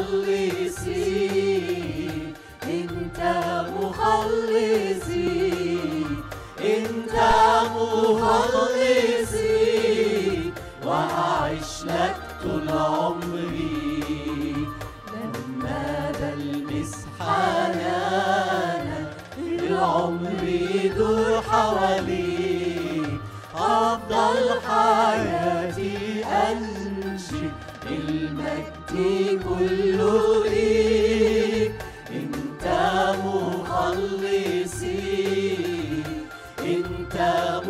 مخلصي انت مخلصي انت مخلصي وهعيش لك طول عمري لما بلمس حنانك العمر يدور حواليك أفضل حياتي أنشد المجد كله ليك أنت مخلصي أنت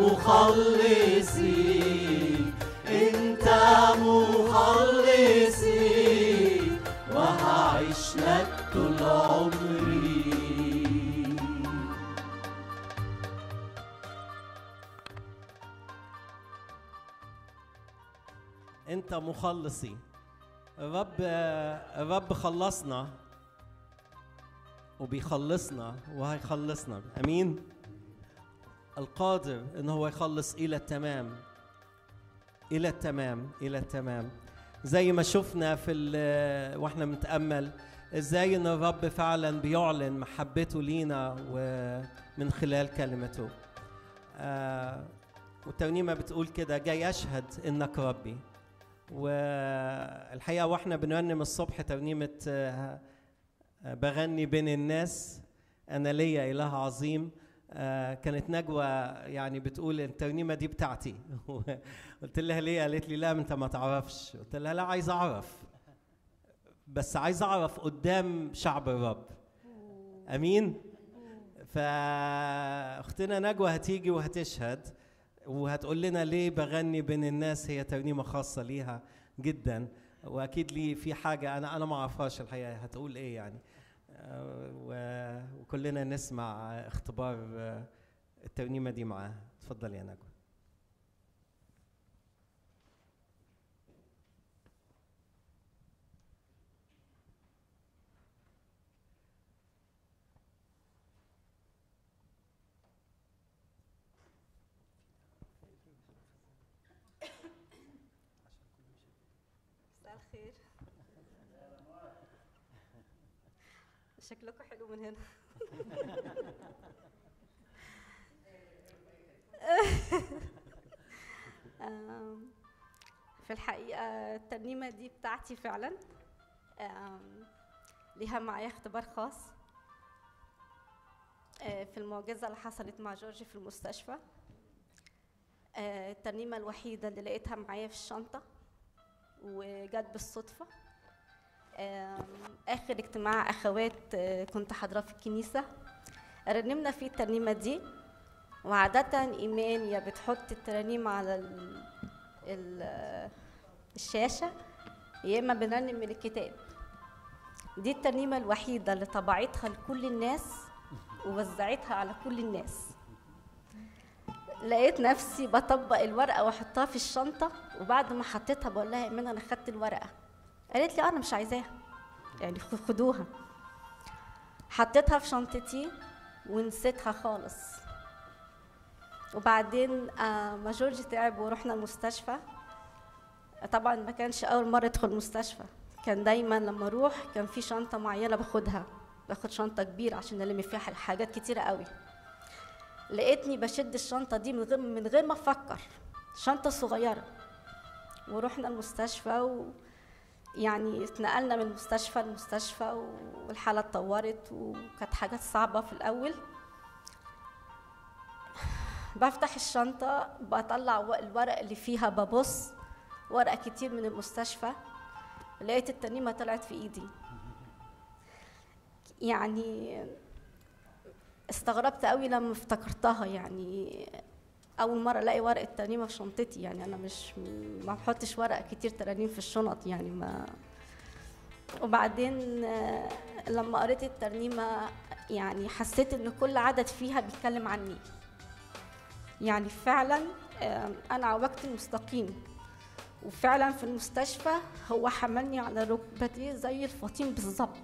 مخلصي أنت مخلصي وهعيش لك طول عمري انت مخلصي الرب الرب خلصنا وبيخلصنا وهيخلصنا امين القادر ان هو يخلص الى التمام الى التمام الى التمام زي ما شفنا في ال- واحنا بنتامل ازاي ان الرب فعلا بيعلن محبته لينا ومن خلال كلمته آه والترنيمه بتقول كده جاي اشهد انك ربي والحقيقه واحنا بنرنم الصبح ترنيمه آه، آه، بغني بين الناس انا ليا اله عظيم آه، كانت نجوى يعني بتقول الترنيمه دي بتاعتي قلت لها ليه قالت لي لا انت ما تعرفش قلت لها لا عايز اعرف بس عايز اعرف قدام شعب الرب امين فاختنا نجوى هتيجي وهتشهد وهتقول لنا ليه بغني بين الناس هي ترنيمه خاصه ليها جدا واكيد لي في حاجه انا انا ما اعرفهاش الحقيقه هتقول ايه يعني آه، و- وكلنا نسمع اختبار آه، الترنيمه دي معاها اتفضل يا نجوى مساء الخير شكلكم حلو من هنا آم، في الحقيقة الترنيمة دي بتاعتي فعلا آم، ليها معايا اختبار خاص آه، في المعجزة اللي حصلت مع جورجي في المستشفى آه، الترنيمة الوحيدة اللي لقيتها معايا في الشنطة وجت بالصدفة آم، آخر اجتماع أخوات آه، كنت حاضراه في الكنيسة رنمنا فيه الترنيمة دي وعادة إيمان يا بتحط الترانيم على ال ال الشاشة يا إما بنرنم من الكتاب دي الترنيمة الوحيدة اللي طبعتها لكل الناس ووزعتها على كل الناس لقيت نفسي بطبق الورقه واحطها في الشنطه وبعد ما حطيتها بقول لها يا ايمان انا خدت الورقه قالت لي "آه، انا مش عايزاها يعني خ- خدوها حطيتها في شنطتي ونسيتها خالص وبعدين آه ما جورج تعب ورحنا المستشفى طبعا ما كانش اول مره ادخل المستشفى كان دايما لما اروح كان في شنطه معينه باخدها باخد شنطه كبيره عشان الم فيها حاجات كتيره قوي لقيتني بشد الشنطة دي من غير من غير ما أفكر شنطة صغيرة ورحنا المستشفى و يعني اتنقلنا من المستشفى لمستشفى والحالة اتطورت وكانت حاجات صعبة في الأول بفتح الشنطة بطلع و- الورق اللي فيها ببص ورقة كتير من المستشفى لقيت الترنيمة طلعت في إيدي يعني استغربت قوي لما افتكرتها يعني اول مره الاقي ورقه ترنيمه في شنطتي يعني انا مش ما بحطش ورق كتير ترانيم في الشنط يعني ما وبعدين آه، لما قريت الترنيمه يعني حسيت ان كل عدد فيها بيتكلم عني يعني فعلا آه، انا عوجت المستقيم وفعلا في المستشفى هو حملني على ركبتي زي الفطيم بالظبط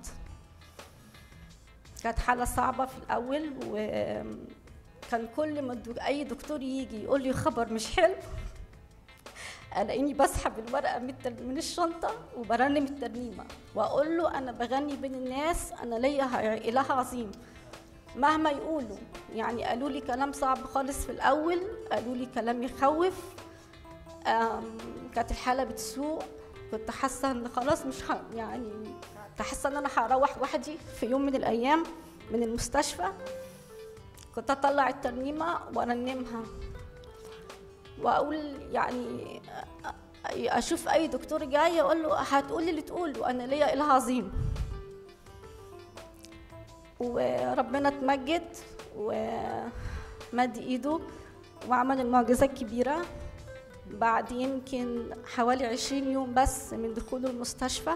كانت حالة صعبة في الأول وكان كل ما الدك- أي دكتور يجي يقول لي خبر مش حلو الاقيني بسحب الورقه من التر- من الشنطه وبرنم الترنيمه واقول له انا بغني بين الناس انا ليا ه- اله عظيم مهما يقولوا يعني قالوا لي كلام صعب خالص في الاول قالوا لي كلام يخوف أم، كانت الحاله بتسوء كنت حاسه ان خلاص مش ه... يعني كنت حاسه ان انا هروح وحدي في يوم من الايام من المستشفى كنت اطلع الترنيمه وارنمها واقول يعني أ- أ- اشوف اي دكتور جاي اقول له هتقولي اللي تقوله انا ليا اله عظيم وربنا اتمجد ومد ايده وعمل المعجزه الكبيره بعد يمكن حوالي عشرين يوم بس من دخوله المستشفى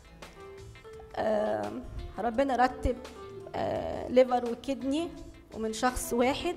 آم، ربنا رتب آه، ليفر وكدني ومن شخص واحد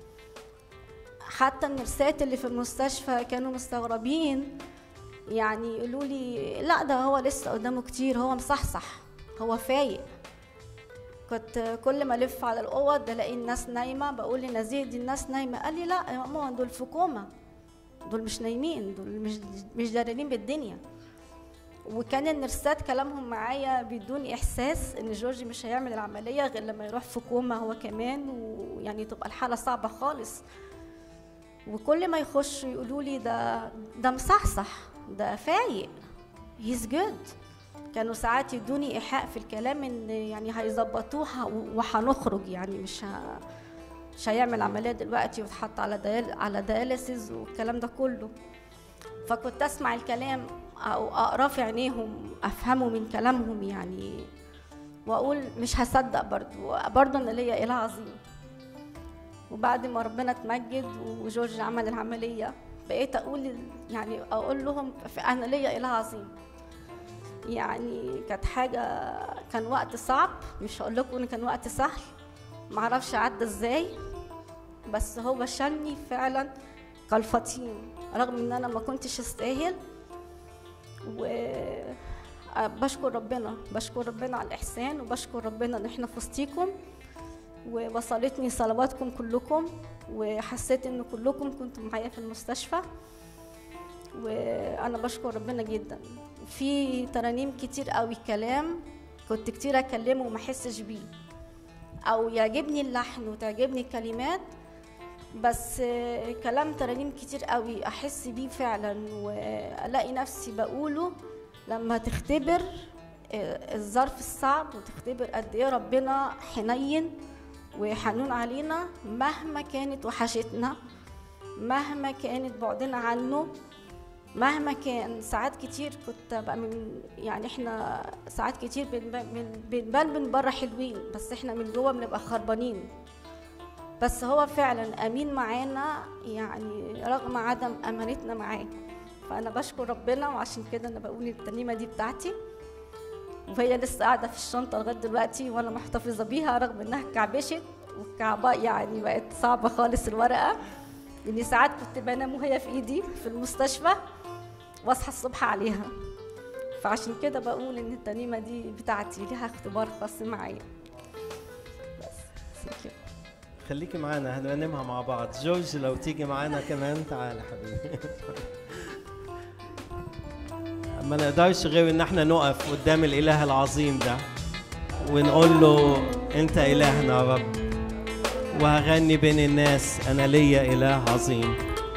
حتى النرسات اللي في المستشفى كانوا مستغربين يعني يقولوا لي لا ده هو لسه قدامه كتير هو مصحصح هو فايق كنت كل ما الف على الاوض الاقي الناس نايمه بقول لنزيه دي الناس نايمه قال لي لا يا ماما دول في كوما دول مش نايمين دول مش مش دارين بالدنيا وكان النرسات كلامهم معايا بيدوني احساس ان جورجي مش هيعمل العمليه غير لما يروح في كوما هو كمان ويعني تبقى الحاله صعبه خالص وكل ما يخش يقولوا لي ده ده مصحصح ده فايق هيز جود كانوا ساعات يدوني ايحاء في الكلام ان يعني هيظبطوها وهنخرج يعني مش ه... مش هيعمل عمليه دلوقتي ويتحط على ديال على دياليسيز والكلام ده كله فكنت اسمع الكلام او اقراه في عينيهم افهمه من كلامهم يعني واقول مش هصدق برضو برضو انا ليا اله عظيم وبعد ما ربنا اتمجد وجورج عمل العمليه بقيت اقول يعني اقول لهم انا ليا اله عظيم يعني كانت حاجه كان وقت صعب مش هقول لكم ان كان وقت سهل معرفش عدى ازاي بس هو شالني فعلا كالفطين رغم ان انا ما كنتش استاهل و بشكر ربنا بشكر ربنا على الاحسان وبشكر ربنا ان احنا في وسطيكم ووصلتني صلواتكم كلكم وحسيت ان كلكم كنتم معايا في المستشفى وانا بشكر ربنا جدا في ترانيم كتير قوي كلام كنت كتير اكلمه وما احسش بيه او يعجبني اللحن وتعجبني الكلمات بس كلام ترانيم كتير قوي احس بيه فعلا والاقي نفسي بقوله لما تختبر الظرف الصعب وتختبر قد ايه ربنا حنين وحنون علينا مهما كانت وحشتنا مهما كانت بعدنا عنه مهما كان ساعات كتير كنت بقى من يعني احنا ساعات كتير بنبان من بره حلوين بس احنا من جوه بنبقى خربانين بس هو فعلا امين معانا يعني رغم عدم امانتنا معاه فانا بشكر ربنا وعشان كده انا بقول الترنيمه دي بتاعتي وهي لسه قاعده في الشنطه لغايه دلوقتي وانا محتفظه بيها رغم انها اتكعبشت والكعبه يعني بقت صعبه خالص الورقه لاني ساعات كنت بنام وهي في ايدي في المستشفى واصحى الصبح عليها فعشان كده بقول ان الترنيمه دي بتاعتي ليها اختبار خاص معايا بس كده خليكي معانا هنرنمها مع بعض جورج لو تيجي معانا كمان تعال حبيبي ما نقدرش غير ان احنا نقف قدام الاله العظيم ده ونقول له انت الهنا يا رب وهغني بين الناس انا ليا اله عظيم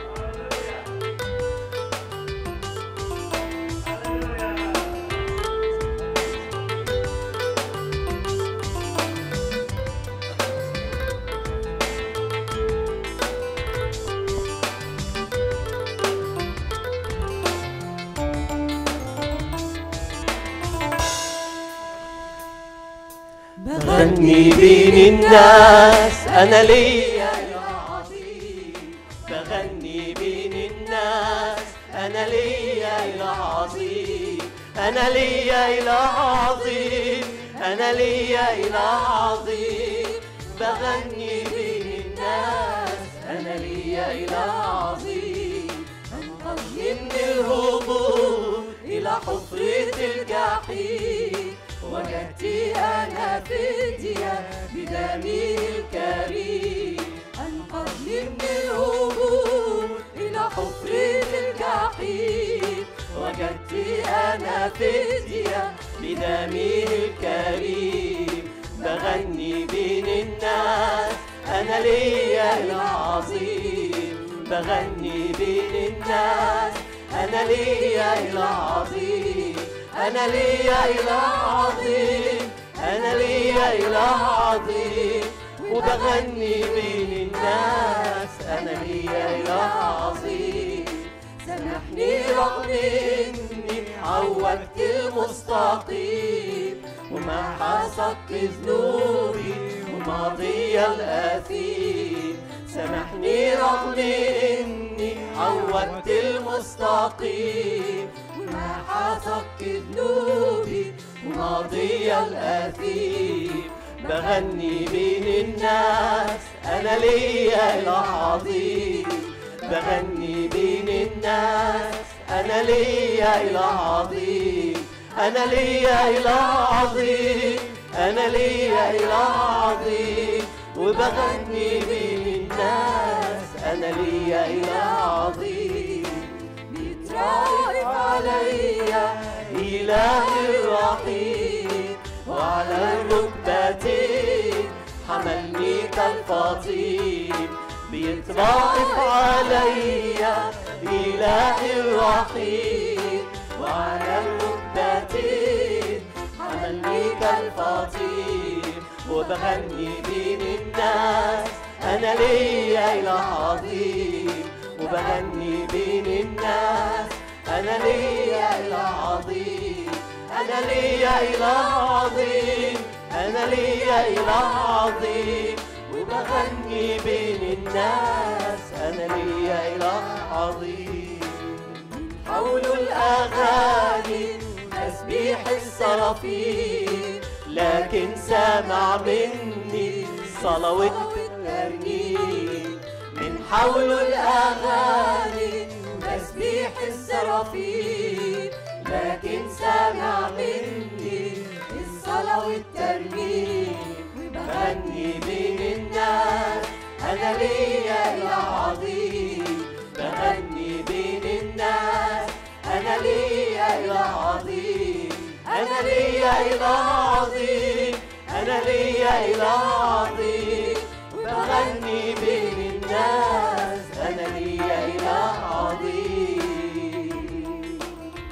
بغني بين الناس أنا ليا إله عظيم بغني بين الناس أنا ليا إله عظيم أنا ليا إله عظيم أنا ليا إله عظيم بغني بين الناس أنا ليا إله عظيم أنقذني من الهبوط إلى حفرة الجحيم وجدت أنا فدية بدمه الكريم أنقذني من الهبوط إلى حفرة الجحيم الرحيم وجدت أنا فدية بدمه الكريم بغني بين الناس أنا ليا العظيم بغني بين الناس أنا ليا العظيم أنا ليا العظيم أنا ليا العظيم وبغني بين الناس أنا ليا العظيم سامحني رغم إني عودت المستقيم وما حصدت ذنوبي وماضي الأثيم سامحني رغم إني عودت المستقيم وما حصدت ذنوبي وماضي الأثيم بغني بين الناس أنا ليا العظيم بغني بين الناس أنا ليا العظيم أنا ليا العظيم أنا ليا العظيم وبغني بين الناس أنا ليا العظيم بيترأف عليا إله الرحيم وعلى الركبتين حملني كالفطيم بيترأف عليا إله الرحيم وعلى الركبتين حملني كالفطيم وبغني بين الناس أنا ليا إله عظيم وبغني بين الناس أنا ليا إله عظيم أنا ليا إله عظيم أنا ليا إله عظيم وبغني بين الناس أنا ليا إله عظيم حولوا الأغاني تسبيح الصرافين لكن سامع مني صلوات الترنيم من حول الأغاني تسبيح السرافين لكن سامع مني الصلاة والترنيم بغني بين الناس أنا ليا العظيم بغني بين الناس أنا ليا العظيم أنا ليا العظيم أنا ليا العظيم بغني بين الناس أنا ليا إله عظيم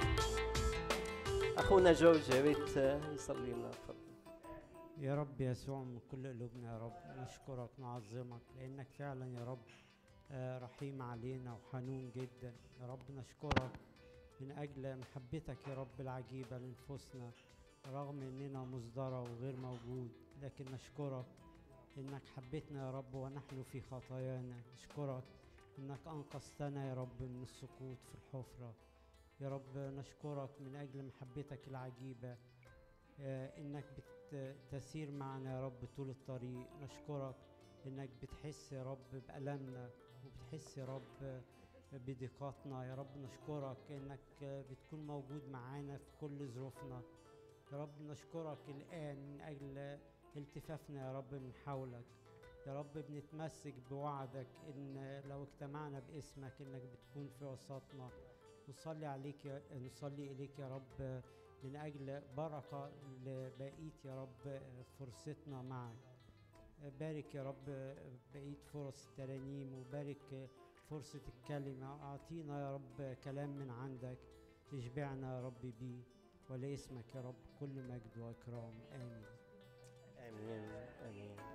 اخونا جورج يا ريت يصلي لنا تفضل يا رب يسوع من كل قلوبنا يا رب نشكرك نعظمك لانك فعلا يا رب آه، رحيم علينا وحنون جدا يا رب نشكرك من اجل محبتك يا رب العجيبه لنفوسنا رغم اننا مصدرة وغير موجود لكن نشكرك انك حبيتنا يا رب ونحن في خطايانا نشكرك انك انقذتنا يا رب من السقوط في الحفره يا رب نشكرك من اجل محبتك العجيبه آه، انك بتسير معنا يا رب طول الطريق نشكرك انك بتحس يا رب بألمنا وبتحس يا رب بضيقاتنا يا رب نشكرك انك بتكون موجود معانا في كل ظروفنا يا رب نشكرك الآن من أجل التفافنا يا رب من حولك يا رب بنتمسك بوعدك إن لو اجتمعنا باسمك إنك بتكون في وسطنا نصلي عليك يا نصلي إليك يا رب من أجل بركة لبقية يا رب فرصتنا معك بارك يا رب بقية فرص الترانيم وبارك فرصة الكلمة أعطينا يا رب كلام من عندك اشبعنا يا رب بيه ولاسمك يا رب كل مجد وإكرام آمين امين امين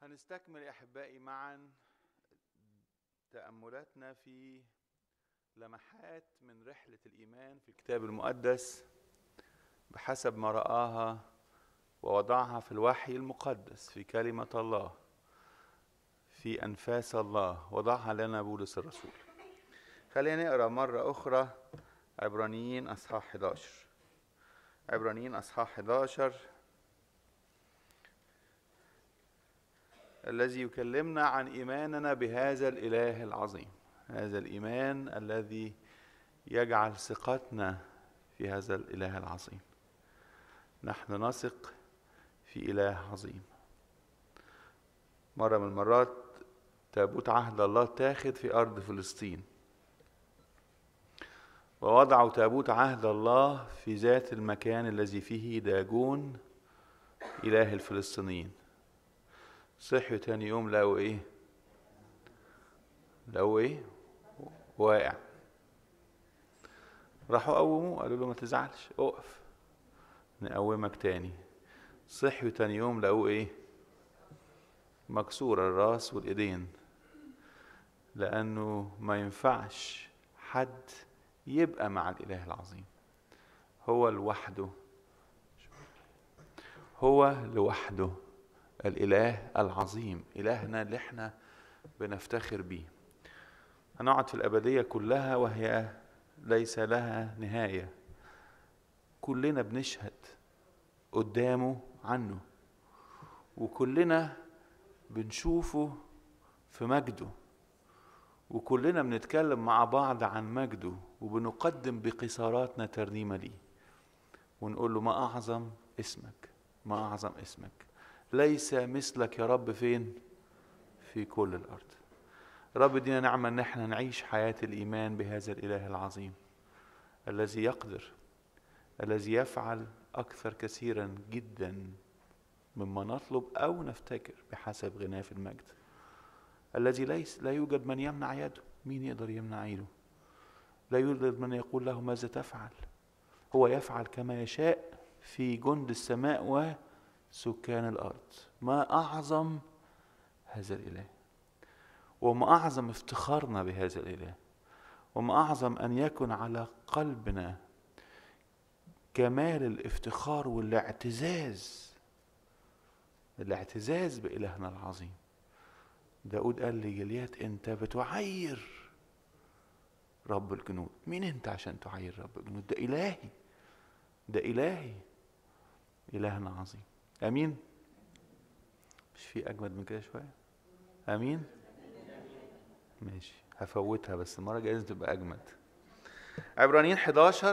هنستكمل يا احبائي معا تاملاتنا في لمحات من رحله الايمان في الكتاب المقدس بحسب ما راها ووضعها في الوحي المقدس في كلمه الله في انفاس الله وضعها لنا بولس الرسول خلينا نقرا مره اخرى عبرانيين اصحاح 11 عبرانيين اصحاح 11 الذي يكلمنا عن ايماننا بهذا الاله العظيم هذا الايمان الذي يجعل ثقتنا في هذا الاله العظيم نحن نثق في اله عظيم مره من المرات تابوت عهد الله تاخد في ارض فلسطين ووضعوا تابوت عهد الله في ذات المكان الذي فيه داجون اله الفلسطينيين صحوا تاني يوم لقوا ايه لقوا ايه واقع راحوا قوموه قالوا له ما تزعلش اقف نقومك تاني صحوا تاني يوم لقوه ايه مكسور الراس والايدين لانه ما ينفعش حد يبقى مع الاله العظيم هو لوحده هو لوحده الاله العظيم الهنا اللي احنا بنفتخر بيه هنقعد في الابديه كلها وهي ليس لها نهايه كلنا بنشهد قدامه عنه وكلنا بنشوفه في مجده وكلنا بنتكلم مع بعض عن مجده وبنقدم بقصاراتنا ترنيمه ليه ونقول له ما اعظم اسمك ما اعظم اسمك ليس مثلك يا رب فين في كل الارض رب ادينا نعمه ان احنا نعيش حياه الايمان بهذا الاله العظيم الذي يقدر الذي يفعل اكثر كثيرا جدا مما نطلب او نفتكر بحسب غناه في المجد الذي ليس لا يوجد من يمنع يده مين يقدر يمنع يده لا يوجد من يقول له ماذا تفعل هو يفعل كما يشاء في جند السماء وسكان الارض ما اعظم هذا الاله وما اعظم افتخارنا بهذا الاله وما اعظم ان يكن على قلبنا كمال الافتخار والاعتزاز الاعتزاز بإلهنا العظيم داود قال لجليات انت بتعير رب الجنود مين انت عشان تعير رب الجنود ده إلهي ده إلهي إلهنا عظيم أمين مش في أجمد من كده شوية أمين ماشي هفوتها بس المرة الجاية لازم تبقى أجمد عبرانيين 11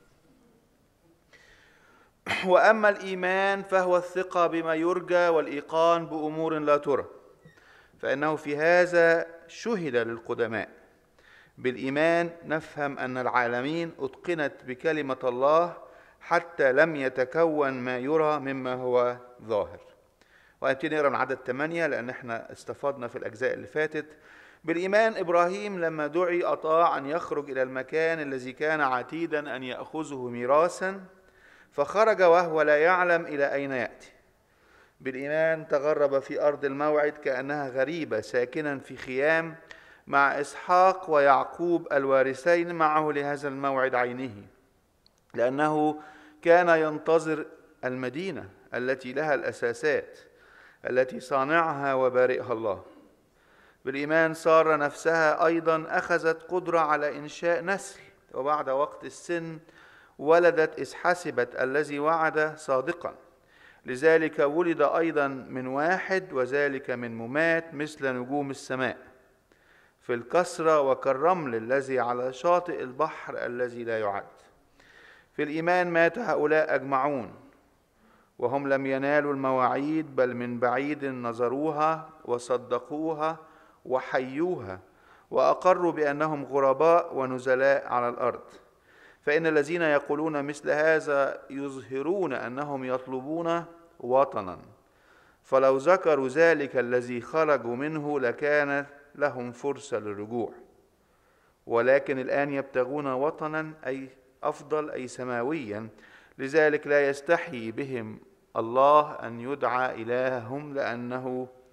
واما الايمان فهو الثقه بما يرجى والايقان بامور لا ترى فانه في هذا شهد للقدماء بالايمان نفهم ان العالمين اتقنت بكلمه الله حتى لم يتكون ما يرى مما هو ظاهر وهنبتدي نقرا من عدد ثمانية لأن احنا استفدنا في الأجزاء اللي فاتت بالإيمان إبراهيم لما دعي أطاع أن يخرج إلى المكان الذي كان عتيدا أن يأخذه ميراثا فخرج وهو لا يعلم الى اين ياتي بالايمان تغرب في ارض الموعد كانها غريبه ساكنا في خيام مع اسحاق ويعقوب الوارثين معه لهذا الموعد عينه لانه كان ينتظر المدينه التي لها الاساسات التي صانعها وبارئها الله بالايمان ساره نفسها ايضا اخذت قدره على انشاء نسل وبعد وقت السن ولدت إذ حسبت الذي وعد صادقا لذلك ولد أيضا من واحد وذلك من ممات مثل نجوم السماء في الكسرة وكالرمل الذي على شاطئ البحر الذي لا يعد في الإيمان مات هؤلاء أجمعون وهم لم ينالوا المواعيد بل من بعيد نظروها وصدقوها وحيوها وأقروا بأنهم غرباء ونزلاء على الأرض فإن الذين يقولون مثل هذا يظهرون أنهم يطلبون وطنا فلو ذكروا ذلك الذي خرجوا منه لكان لهم فرصة للرجوع ولكن الآن يبتغون وطنا أي أفضل أي سماويا لذلك لا يستحي بهم الله أن يدعى إلههم لأنه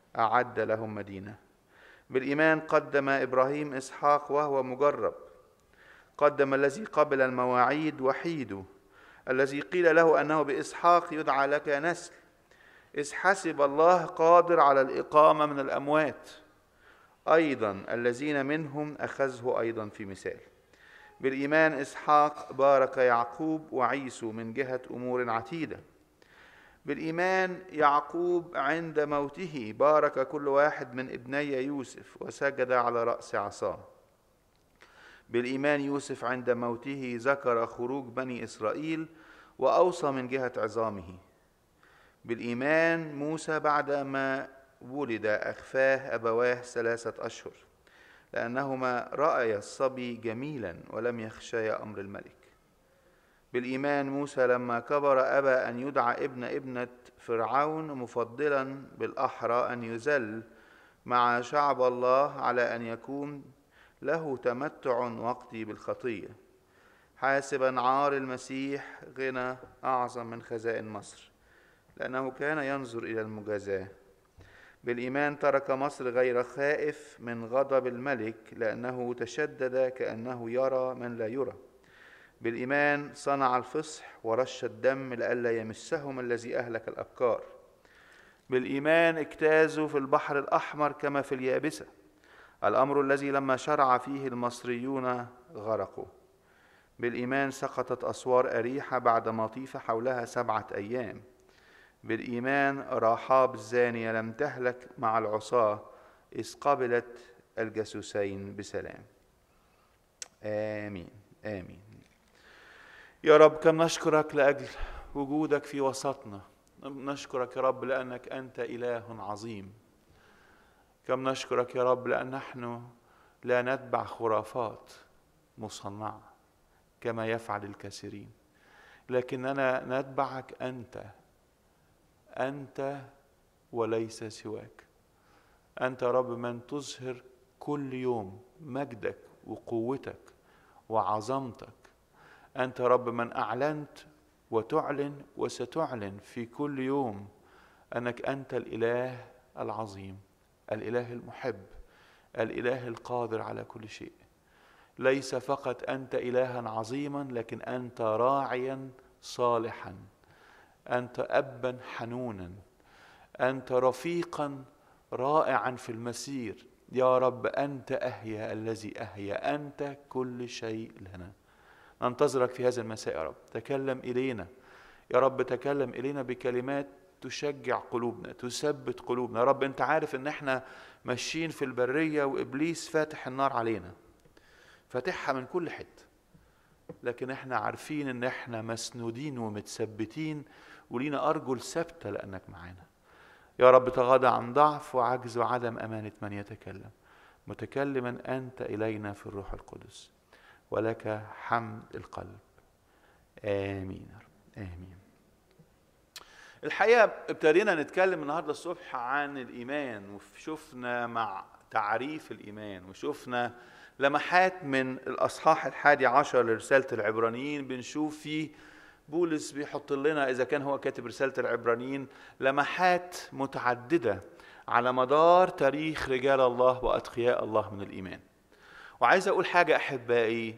أعد لهم مدينة بالإيمان قدم إبراهيم إسحاق وهو مجرب قدم الذي قبل المواعيد وحيده الذي قيل له أنه بإسحاق يدعى لك نسل إذ حسب الله قادر على الإقامة من الأموات أيضا الذين منهم أخذه أيضا في مثال بالإيمان إسحاق بارك يعقوب وعيسو من جهة أمور عتيدة بالإيمان يعقوب عند موته بارك كل واحد من ابني يوسف وسجد على رأس عصاه بالإيمان يوسف عند موته ذكر خروج بني إسرائيل وأوصى من جهة عظامه بالإيمان موسى بعدما ولد أخفاه أبواه ثلاثة أشهر لأنهما رأيا الصبي جميلا ولم يخشيا أمر الملك بالإيمان موسى لما كبر أبى أن يدعى ابن ابنة فرعون مفضلا بالأحرى أن يذل مع شعب الله على أن يكون له تمتع وقتي بالخطية حاسبا عار المسيح غنى أعظم من خزائن مصر لأنه كان ينظر إلى المجازاة بالإيمان ترك مصر غير خائف من غضب الملك لأنه تشدد كأنه يرى من لا يرى بالإيمان صنع الفصح ورش الدم لئلا يمسهم الذي أهلك الأبكار بالإيمان اجتازوا في البحر الأحمر كما في اليابسة الأمر الذي لما شرع فيه المصريون غرقوا بالإيمان سقطت أسوار أريحة بعد ما طيف حولها سبعة أيام بالإيمان راحاب الزانية لم تهلك مع العصاة إذ قبلت الجاسوسين بسلام آمين آمين يا رب كم نشكرك لأجل وجودك في وسطنا نشكرك يا رب لأنك أنت إله عظيم كم نشكرك يا رب لأن نحن لا نتبع خرافات مصنعة كما يفعل الكثيرين لكننا نتبعك أنت أنت وليس سواك أنت يا رب من تظهر كل يوم مجدك وقوتك وعظمتك أنت يا رب من أعلنت وتعلن وستعلن في كل يوم أنك أنت الإله العظيم الإله المحب الإله القادر على كل شيء ليس فقط أنت إلها عظيما لكن أنت راعيا صالحا أنت أبا حنونا أنت رفيقا رائعا في المسير يا رب أنت أهيا الذي أهيا أنت كل شيء لنا ننتظرك في هذا المساء يا رب تكلم إلينا يا رب تكلم إلينا بكلمات تشجع قلوبنا تثبت قلوبنا يا رب أنت عارف أن احنا ماشيين في البرية وإبليس فاتح النار علينا فاتحها من كل حتة لكن احنا عارفين ان احنا مسنودين ومتثبتين ولينا أرجل ثابتة لأنك معانا يا رب تغاضى عن ضعف وعجز وعدم أمانة من يتكلم متكلما أنت إلينا في الروح القدس ولك حمد القلب آمين يا رب آمين الحقيقة ابتدينا نتكلم النهاردة الصبح عن الإيمان وشفنا مع تعريف الإيمان وشفنا لمحات من الأصحاح الحادي عشر لرسالة العبرانيين بنشوف فيه بولس بيحط لنا إذا كان هو كاتب رسالة العبرانيين لمحات متعددة على مدار تاريخ رجال الله وأتقياء الله من الإيمان وعايز أقول حاجة أحبائي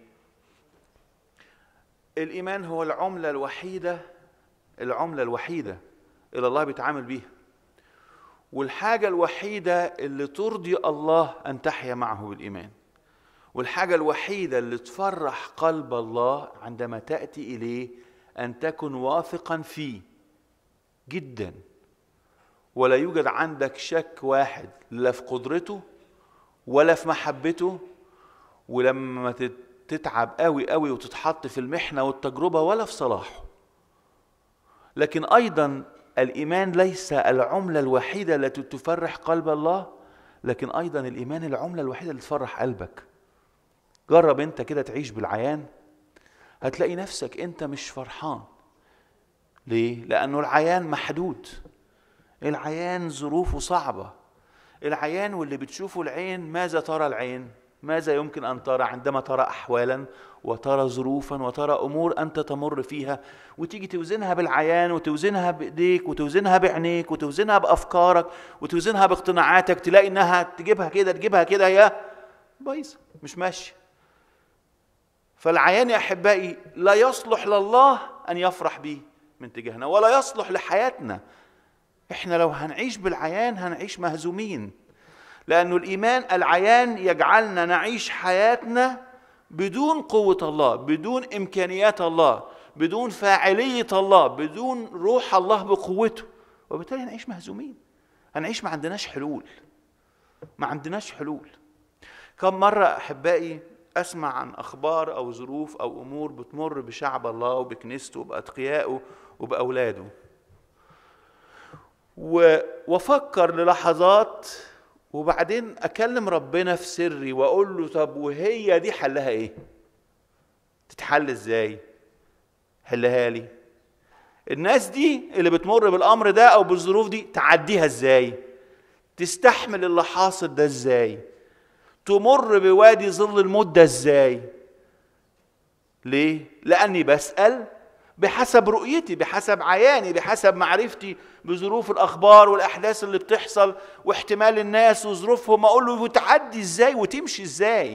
الإيمان هو العملة الوحيدة العملة الوحيدة اللي الله بيتعامل بيها والحاجة الوحيدة اللي ترضي الله أن تحيا معه بالإيمان والحاجة الوحيدة اللي تفرح قلب الله عندما تأتي إليه أن تكن واثقا فيه جدا ولا يوجد عندك شك واحد لا في قدرته ولا في محبته ولما تتعب قوي قوي وتتحط في المحنة والتجربة ولا في صلاحه لكن أيضا الإيمان ليس العملة الوحيدة التي تفرح قلب الله لكن أيضا الإيمان العملة الوحيدة اللي تفرح قلبك جرب أنت كده تعيش بالعيان هتلاقي نفسك أنت مش فرحان ليه؟ لأنه العيان محدود العيان ظروفه صعبة العيان واللي بتشوفه العين ماذا ترى العين؟ ماذا يمكن ان ترى عندما ترى احوالا وترى ظروفا وترى امور انت تمر فيها وتيجي توزنها بالعيان وتوزنها بايديك وتوزنها بعينيك وتوزنها بافكارك وتوزنها باقتناعاتك تلاقي انها تجيبها كده تجيبها كده هي بايظه مش ماشيه فالعيان يا احبائي لا يصلح لله ان يفرح به من تجاهنا ولا يصلح لحياتنا احنا لو هنعيش بالعيان هنعيش مهزومين لانه الايمان العيان يجعلنا نعيش حياتنا بدون قوه الله بدون امكانيات الله بدون فاعليه الله بدون روح الله بقوته وبالتالي هنعيش مهزومين هنعيش ما عندناش حلول ما عندناش حلول كم مره احبائي اسمع عن اخبار او ظروف او امور بتمر بشعب الله وبكنيسته وباتقيائه وباولاده و- وافكر للحظات وبعدين اكلم ربنا في سري واقول له طب وهي دي حلها ايه تتحل ازاي حلها لي الناس دي اللي بتمر بالامر ده او بالظروف دي تعديها ازاي تستحمل اللي حاصل ده ازاي تمر بوادي ظل الموت ده ازاي ليه لاني بسال بحسب رؤيتي بحسب عياني بحسب معرفتي بظروف الاخبار والاحداث اللي بتحصل واحتمال الناس وظروفهم اقول له وتعدي ازاي وتمشي ازاي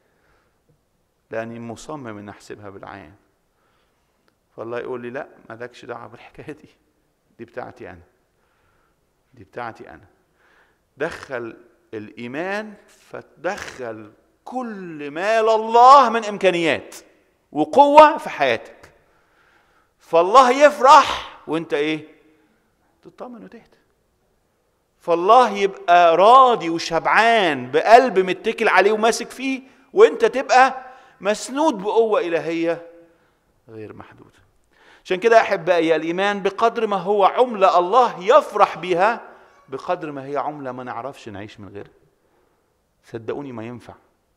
لاني مصمم ان احسبها بالعين فالله يقول لي لا مالكش دعوه بالحكايه دي دي بتاعتي انا دي بتاعتي انا دخل الايمان فتدخل كل ما لله من امكانيات وقوه في حياتك فالله يفرح وانت ايه تطمن وتهدى فالله يبقى راضي وشبعان بقلب متكل عليه وماسك فيه وانت تبقى مسنود بقوه الهيه غير محدوده عشان كده احبائي الايمان بقدر ما هو عمله الله يفرح بها بقدر ما هي عمله ما نعرفش نعيش من غيرها صدقوني ما ينفع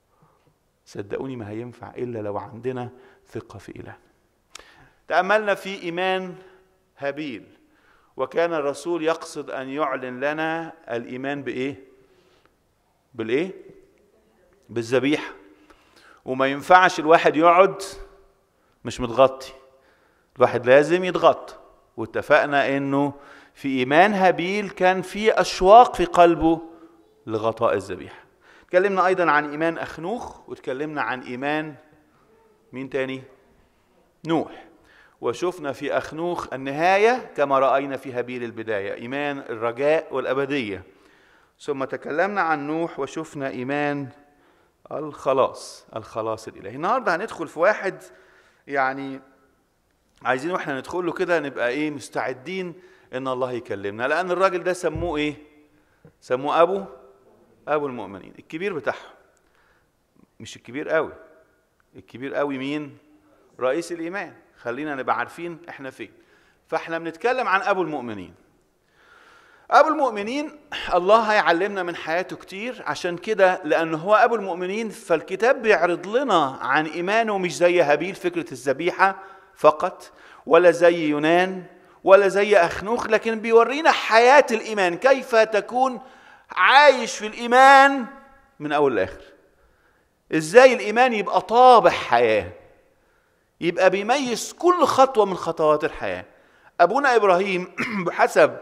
صدقوني ما هينفع الا لو عندنا ثقه في اله تاملنا في ايمان هابيل وكان الرسول يقصد ان يعلن لنا الايمان بايه بالايه بالذبيحه وما ينفعش الواحد يقعد مش متغطي الواحد لازم يتغطى واتفقنا انه في ايمان هابيل كان في اشواق في قلبه لغطاء الذبيحه اتكلمنا ايضا عن ايمان اخنوخ واتكلمنا عن ايمان مين تاني نوح وشفنا في اخنوخ النهايه كما راينا في هابيل البدايه ايمان الرجاء والابديه ثم تكلمنا عن نوح وشفنا ايمان الخلاص الخلاص الالهي النهارده هندخل في واحد يعني عايزين واحنا ندخل له كده نبقى ايه مستعدين ان الله يكلمنا لان الراجل ده سموه ايه سموه ابو ابو المؤمنين الكبير بتاعهم مش الكبير قوي الكبير قوي مين رئيس الايمان خلينا نبقى عارفين احنا فين فاحنا بنتكلم عن ابو المؤمنين ابو المؤمنين الله هيعلمنا من حياته كتير عشان كده لانه هو ابو المؤمنين فالكتاب بيعرض لنا عن ايمانه مش زي هابيل فكره الذبيحه فقط ولا زي يونان ولا زي اخنوخ لكن بيورينا حياه الايمان كيف تكون عايش في الايمان من اول لاخر ازاي الايمان يبقى طابع حياه يبقى بيميز كل خطوه من خطوات الحياه ابونا ابراهيم بحسب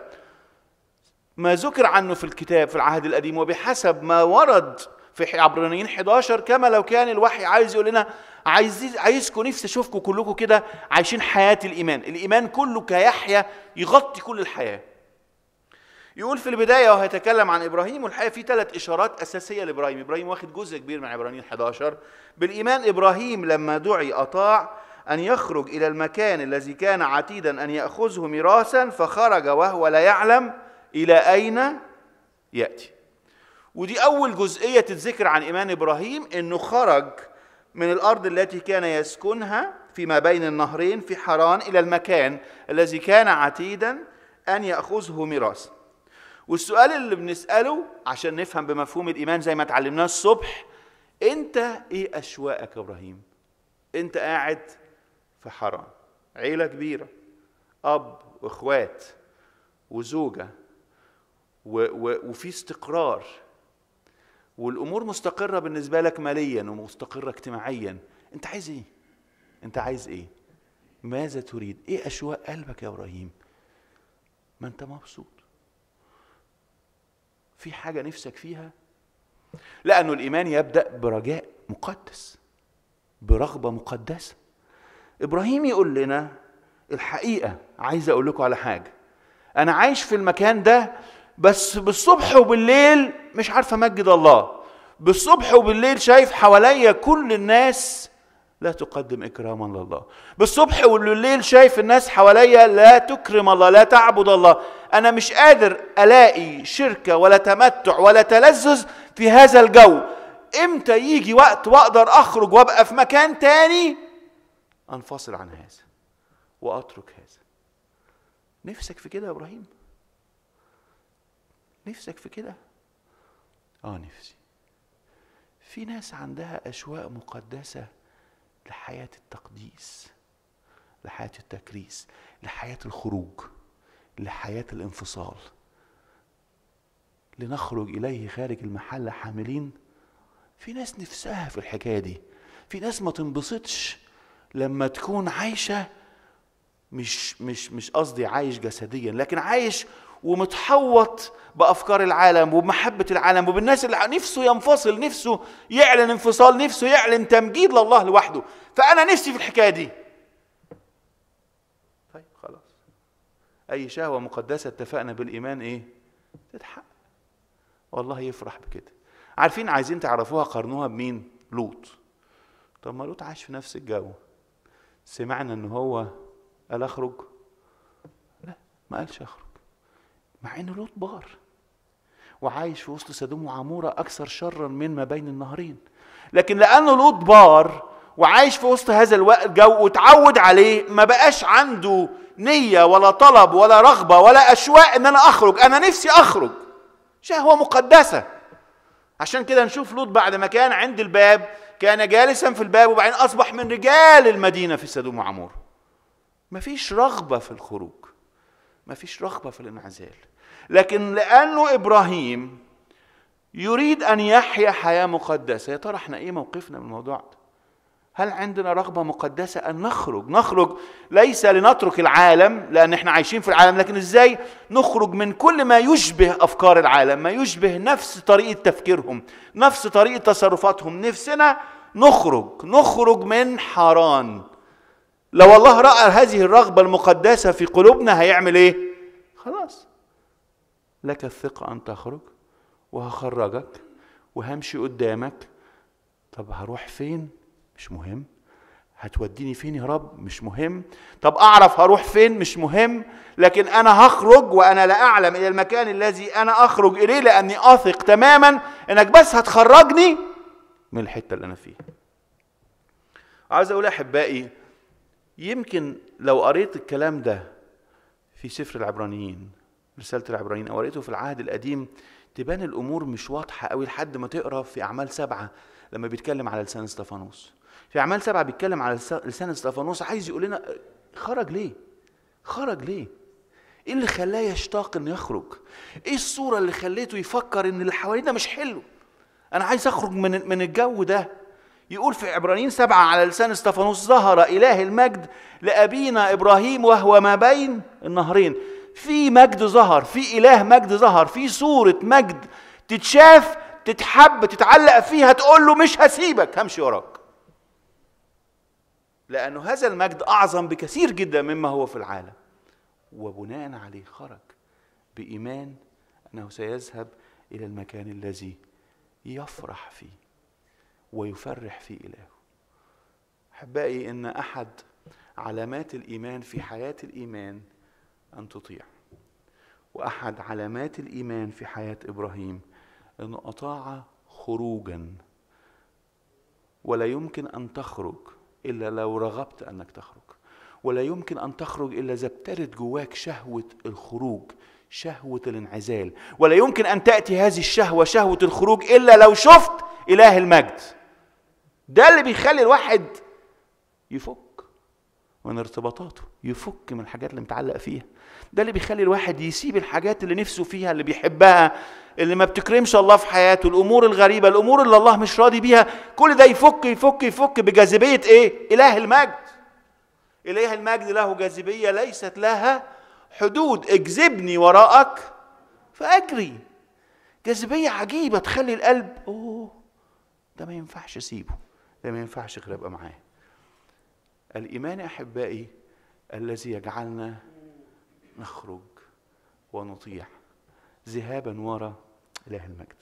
ما ذكر عنه في الكتاب في العهد القديم وبحسب ما ورد في عبرانيين 11 كما لو كان الوحي عايز يقول لنا عايز عايزكم نفسي اشوفكم كلكم كده عايشين حياه الايمان، الايمان كله كيحيى يغطي كل الحياه. يقول في البدايه وهيتكلم عن ابراهيم والحقيقه في ثلاث اشارات اساسيه لابراهيم، ابراهيم واخد جزء كبير من عبرانيين 11 بالايمان ابراهيم لما دعي اطاع ان يخرج الى المكان الذي كان عتيدا ان ياخذه ميراثا فخرج وهو لا يعلم الى اين ياتي. ودي اول جزئيه تتذكر عن ايمان ابراهيم انه خرج من الارض التي كان يسكنها فيما بين النهرين في حران الى المكان الذي كان عتيدا ان ياخذه ميراثا. والسؤال اللي بنساله عشان نفهم بمفهوم الايمان زي ما اتعلمناه الصبح انت ايه اشواقك يا ابراهيم؟ انت قاعد في حران عيله كبيره اب واخوات وزوجه و و وفي استقرار والامور مستقره بالنسبه لك ماليا ومستقره اجتماعيا انت عايز ايه انت عايز ايه ماذا تريد ايه اشواق قلبك يا ابراهيم ما انت مبسوط في حاجه نفسك فيها لانه الايمان يبدا برجاء مقدس برغبه مقدسه ابراهيم يقول لنا الحقيقه عايز اقول لكم على حاجه انا عايش في المكان ده بس بالصبح وبالليل مش عارف امجد الله بالصبح وبالليل شايف حواليا كل الناس لا تقدم اكراما لله بالصبح والليل شايف الناس حواليا لا تكرم الله لا تعبد الله انا مش قادر الاقي شركه ولا تمتع ولا تلذذ في هذا الجو امتى يجي وقت واقدر اخرج وابقى في مكان تاني انفصل عن هذا واترك هذا نفسك في كده يا ابراهيم نفسك في كده اه نفسي في ناس عندها اشواق مقدسه لحياه التقديس لحياه التكريس لحياه الخروج لحياه الانفصال لنخرج اليه خارج المحل حاملين في ناس نفسها في الحكايه دي في ناس ما تنبسطش لما تكون عايشه مش مش مش قصدي عايش جسديا لكن عايش ومتحوط بافكار العالم وبمحبه العالم وبالناس اللي نفسه ينفصل نفسه يعلن انفصال نفسه يعلن تمجيد لله لوحده فانا نفسي في الحكايه دي طيب خلاص اي شهوه مقدسه اتفقنا بالايمان ايه تتحقق والله يفرح بكده عارفين عايزين تعرفوها قارنوها بمين لوط طب ما لوط عاش في نفس الجو سمعنا ان هو قال اخرج لا ما قالش اخرج مع ان لوط بار وعايش في وسط سدوم وعموره اكثر شرا من ما بين النهرين لكن لانه لوط بار وعايش في وسط هذا الجو وتعود عليه ما بقاش عنده نيه ولا طلب ولا رغبه ولا اشواق ان انا اخرج انا نفسي اخرج شهوه مقدسه عشان كده نشوف لوط بعد ما كان عند الباب كان جالسا في الباب وبعدين اصبح من رجال المدينه في سدوم وعمور مفيش رغبه في الخروج مفيش رغبه في الانعزال لكن لانه ابراهيم يريد ان يحيا حياه مقدسه يا ترى احنا ايه موقفنا من الموضوع ده هل عندنا رغبة مقدسة أن نخرج نخرج ليس لنترك العالم لأن احنا عايشين في العالم لكن ازاي نخرج من كل ما يشبه أفكار العالم ما يشبه نفس طريقة تفكيرهم نفس طريقة تصرفاتهم نفسنا نخرج نخرج من حران لو الله رأى هذه الرغبة المقدسة في قلوبنا هيعمل ايه خلاص لك الثقة أن تخرج وهخرجك وهمشي قدامك طب هروح فين مش مهم هتوديني فين يا رب مش مهم طب اعرف هروح فين مش مهم لكن انا هخرج وانا لا اعلم الى المكان الذي انا اخرج اليه لاني اثق تماما انك بس هتخرجني من الحته اللي انا فيها عاوز اقول احبائي يمكن لو قريت الكلام ده في سفر العبرانيين رساله العبرانيين او قريته في العهد القديم تبان الامور مش واضحه قوي لحد ما تقرا في اعمال سبعه لما بيتكلم على لسان استفانوس في اعمال سبعه بيتكلم على لسان استفانوس عايز يقول لنا خرج ليه خرج ليه ايه اللي خلاه يشتاق انه يخرج ايه الصوره اللي خليته يفكر ان اللي حواليه ده مش حلو انا عايز اخرج من من الجو ده يقول في عبرانيين سبعة على لسان استفانوس ظهر إله المجد لأبينا إبراهيم وهو ما بين النهرين في مجد ظهر في إله مجد ظهر في صورة مجد تتشاف تتحب تتعلق فيها تقول له مش هسيبك همشي وراك لأنه هذا المجد أعظم بكثير جدا مما هو في العالم وبناء عليه خرج بإيمان أنه سيذهب إلى المكان الذي يفرح فيه ويفرح فيه إلهه أحبائي إن أحد علامات الإيمان في حياة الإيمان أن تطيع وأحد علامات الإيمان في حياة إبراهيم أنه أطاع خروجا ولا يمكن أن تخرج إلا لو رغبت أنك تخرج ولا يمكن أن تخرج إلا إذا ابتدت جواك شهوة الخروج شهوة الانعزال ولا يمكن أن تأتي هذه الشهوة شهوة الخروج إلا لو شفت إله المجد ده اللي بيخلي الواحد يفك من ارتباطاته يفك من الحاجات اللي متعلق فيها ده اللي بيخلي الواحد يسيب الحاجات اللي نفسه فيها اللي بيحبها اللي ما بتكرمش الله في حياته الامور الغريبه الامور اللي الله مش راضي بيها كل ده يفك يفك يفك بجاذبيه ايه اله المجد اله المجد له جاذبيه ليست لها حدود اجذبني وراءك فاجري جاذبيه عجيبه تخلي القلب اوه ده ما ينفعش اسيبه ده ما ينفعش غير ابقى معاه الايمان يا احبائي الذي يجعلنا نخرج ونطيع ذهابا وراء اله المجد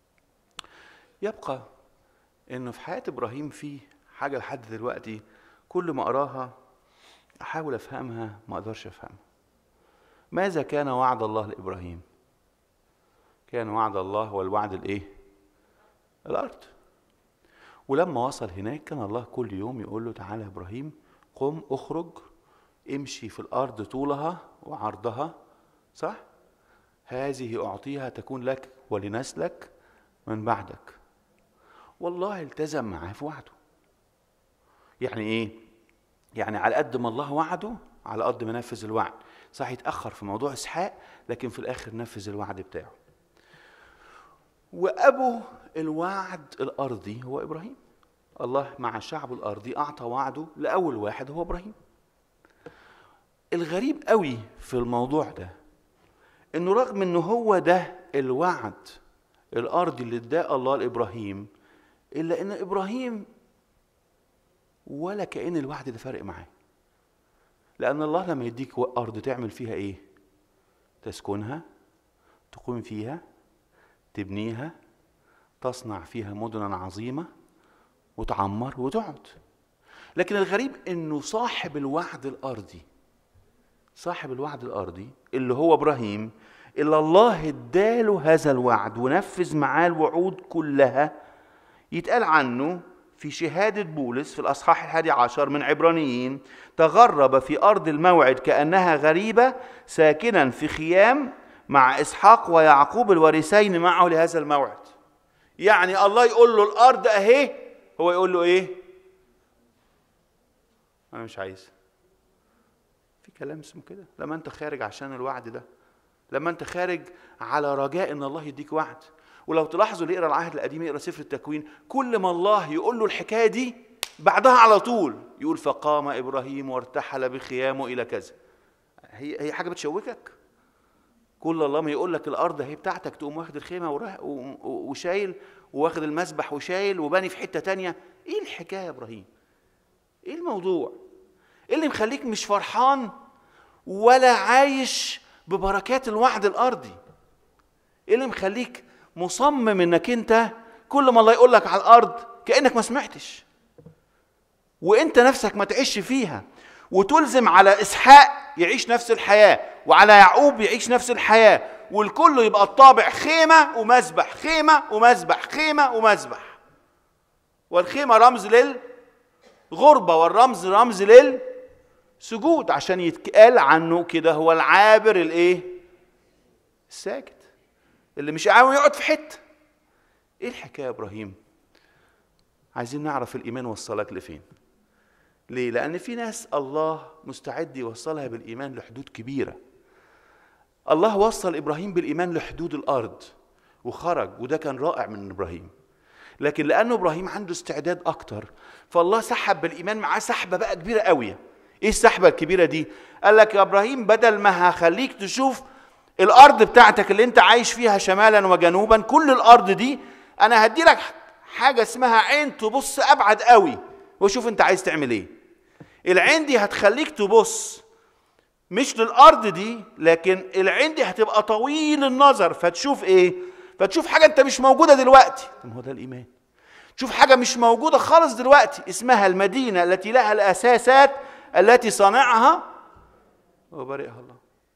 يبقى انه في حياه ابراهيم في حاجه لحد دلوقتي كل ما اقراها احاول افهمها ما اقدرش افهمها ماذا كان وعد الله لابراهيم كان وعد الله هو الوعد الايه الارض ولما وصل هناك كان الله كل يوم يقول له تعالى يا ابراهيم قم اخرج امشي في الارض طولها وعرضها صح هذه اعطيها تكون لك ولنسلك من بعدك والله التزم معاه في وعده يعني ايه يعني على قد ما الله وعده على قد ما نفذ الوعد صح يتاخر في موضوع اسحاق لكن في الاخر نفذ الوعد بتاعه وابو الوعد الارضي هو ابراهيم الله مع الشعب الارضي اعطى وعده لاول واحد هو ابراهيم الغريب قوي في الموضوع ده انه رغم انه هو ده الوعد الارضي اللي اداه الله لابراهيم الا ان ابراهيم ولا كان الوعد ده فارق معاه لان الله لما يديك ارض تعمل فيها ايه تسكنها تقوم فيها تبنيها تصنع فيها مدنا عظيمه وتعمر وتقعد لكن الغريب انه صاحب الوعد الارضي صاحب الوعد الارضي اللي هو ابراهيم اللي الله اداله هذا الوعد ونفذ معاه الوعود كلها يتقال عنه في شهادة بولس في الأصحاح الحادي عشر من عبرانيين تغرب في أرض الموعد كأنها غريبة ساكنا في خيام مع إسحاق ويعقوب الوارثين معه لهذا الموعد يعني الله يقول له الأرض أهي هو يقول له إيه أنا مش عايز في كلام اسمه كده لما أنت خارج عشان الوعد ده لما أنت خارج على رجاء إن الله يديك وعد ولو تلاحظوا اللي يقرا العهد القديم يقرا سفر التكوين كل ما الله يقول له الحكايه دي بعدها على طول يقول فقام ابراهيم وارتحل بخيامه الى كذا هي هي حاجه بتشوكك كل الله ما يقول لك الارض هي بتاعتك تقوم واخد الخيمه وشايل واخد المسبح وشايل وباني في حته تانية ايه الحكايه يا ابراهيم ايه الموضوع ايه اللي مخليك مش فرحان ولا عايش ببركات الوعد الارضي ايه اللي مخليك مصمم انك انت كل ما الله يقول لك على الارض كانك ما سمعتش وانت نفسك ما تعيش فيها وتلزم على اسحاق يعيش نفس الحياه وعلى يعقوب يعيش نفس الحياه والكل يبقى الطابع خيمه ومذبح خيمه ومذبح خيمه ومذبح والخيمه رمز للغربه والرمز رمز للسجود عشان يتقال عنه كده هو العابر الايه الساكت اللي مش عاوز يقعد في حته ايه الحكايه يا ابراهيم عايزين نعرف الايمان وصلك لفين ليه لان في ناس الله مستعد يوصلها بالايمان لحدود كبيره الله وصل ابراهيم بالايمان لحدود الارض وخرج وده كان رائع من ابراهيم لكن لانه ابراهيم عنده استعداد اكتر فالله سحب بالايمان معاه سحبه بقى كبيره قوي ايه السحبه الكبيره دي قال لك يا ابراهيم بدل ما هخليك تشوف الارض بتاعتك اللي انت عايش فيها شمالا وجنوبا كل الارض دي انا هدي لك حاجه اسمها عين تبص ابعد قوي وشوف انت عايز تعمل ايه العين دي هتخليك تبص مش للارض دي لكن العين دي هتبقى طويل النظر فتشوف ايه فتشوف حاجه انت مش موجوده دلوقتي ما هو ده الايمان تشوف حاجه مش موجوده خالص دلوقتي اسمها المدينه التي لها الاساسات التي صانعها وبارئها الله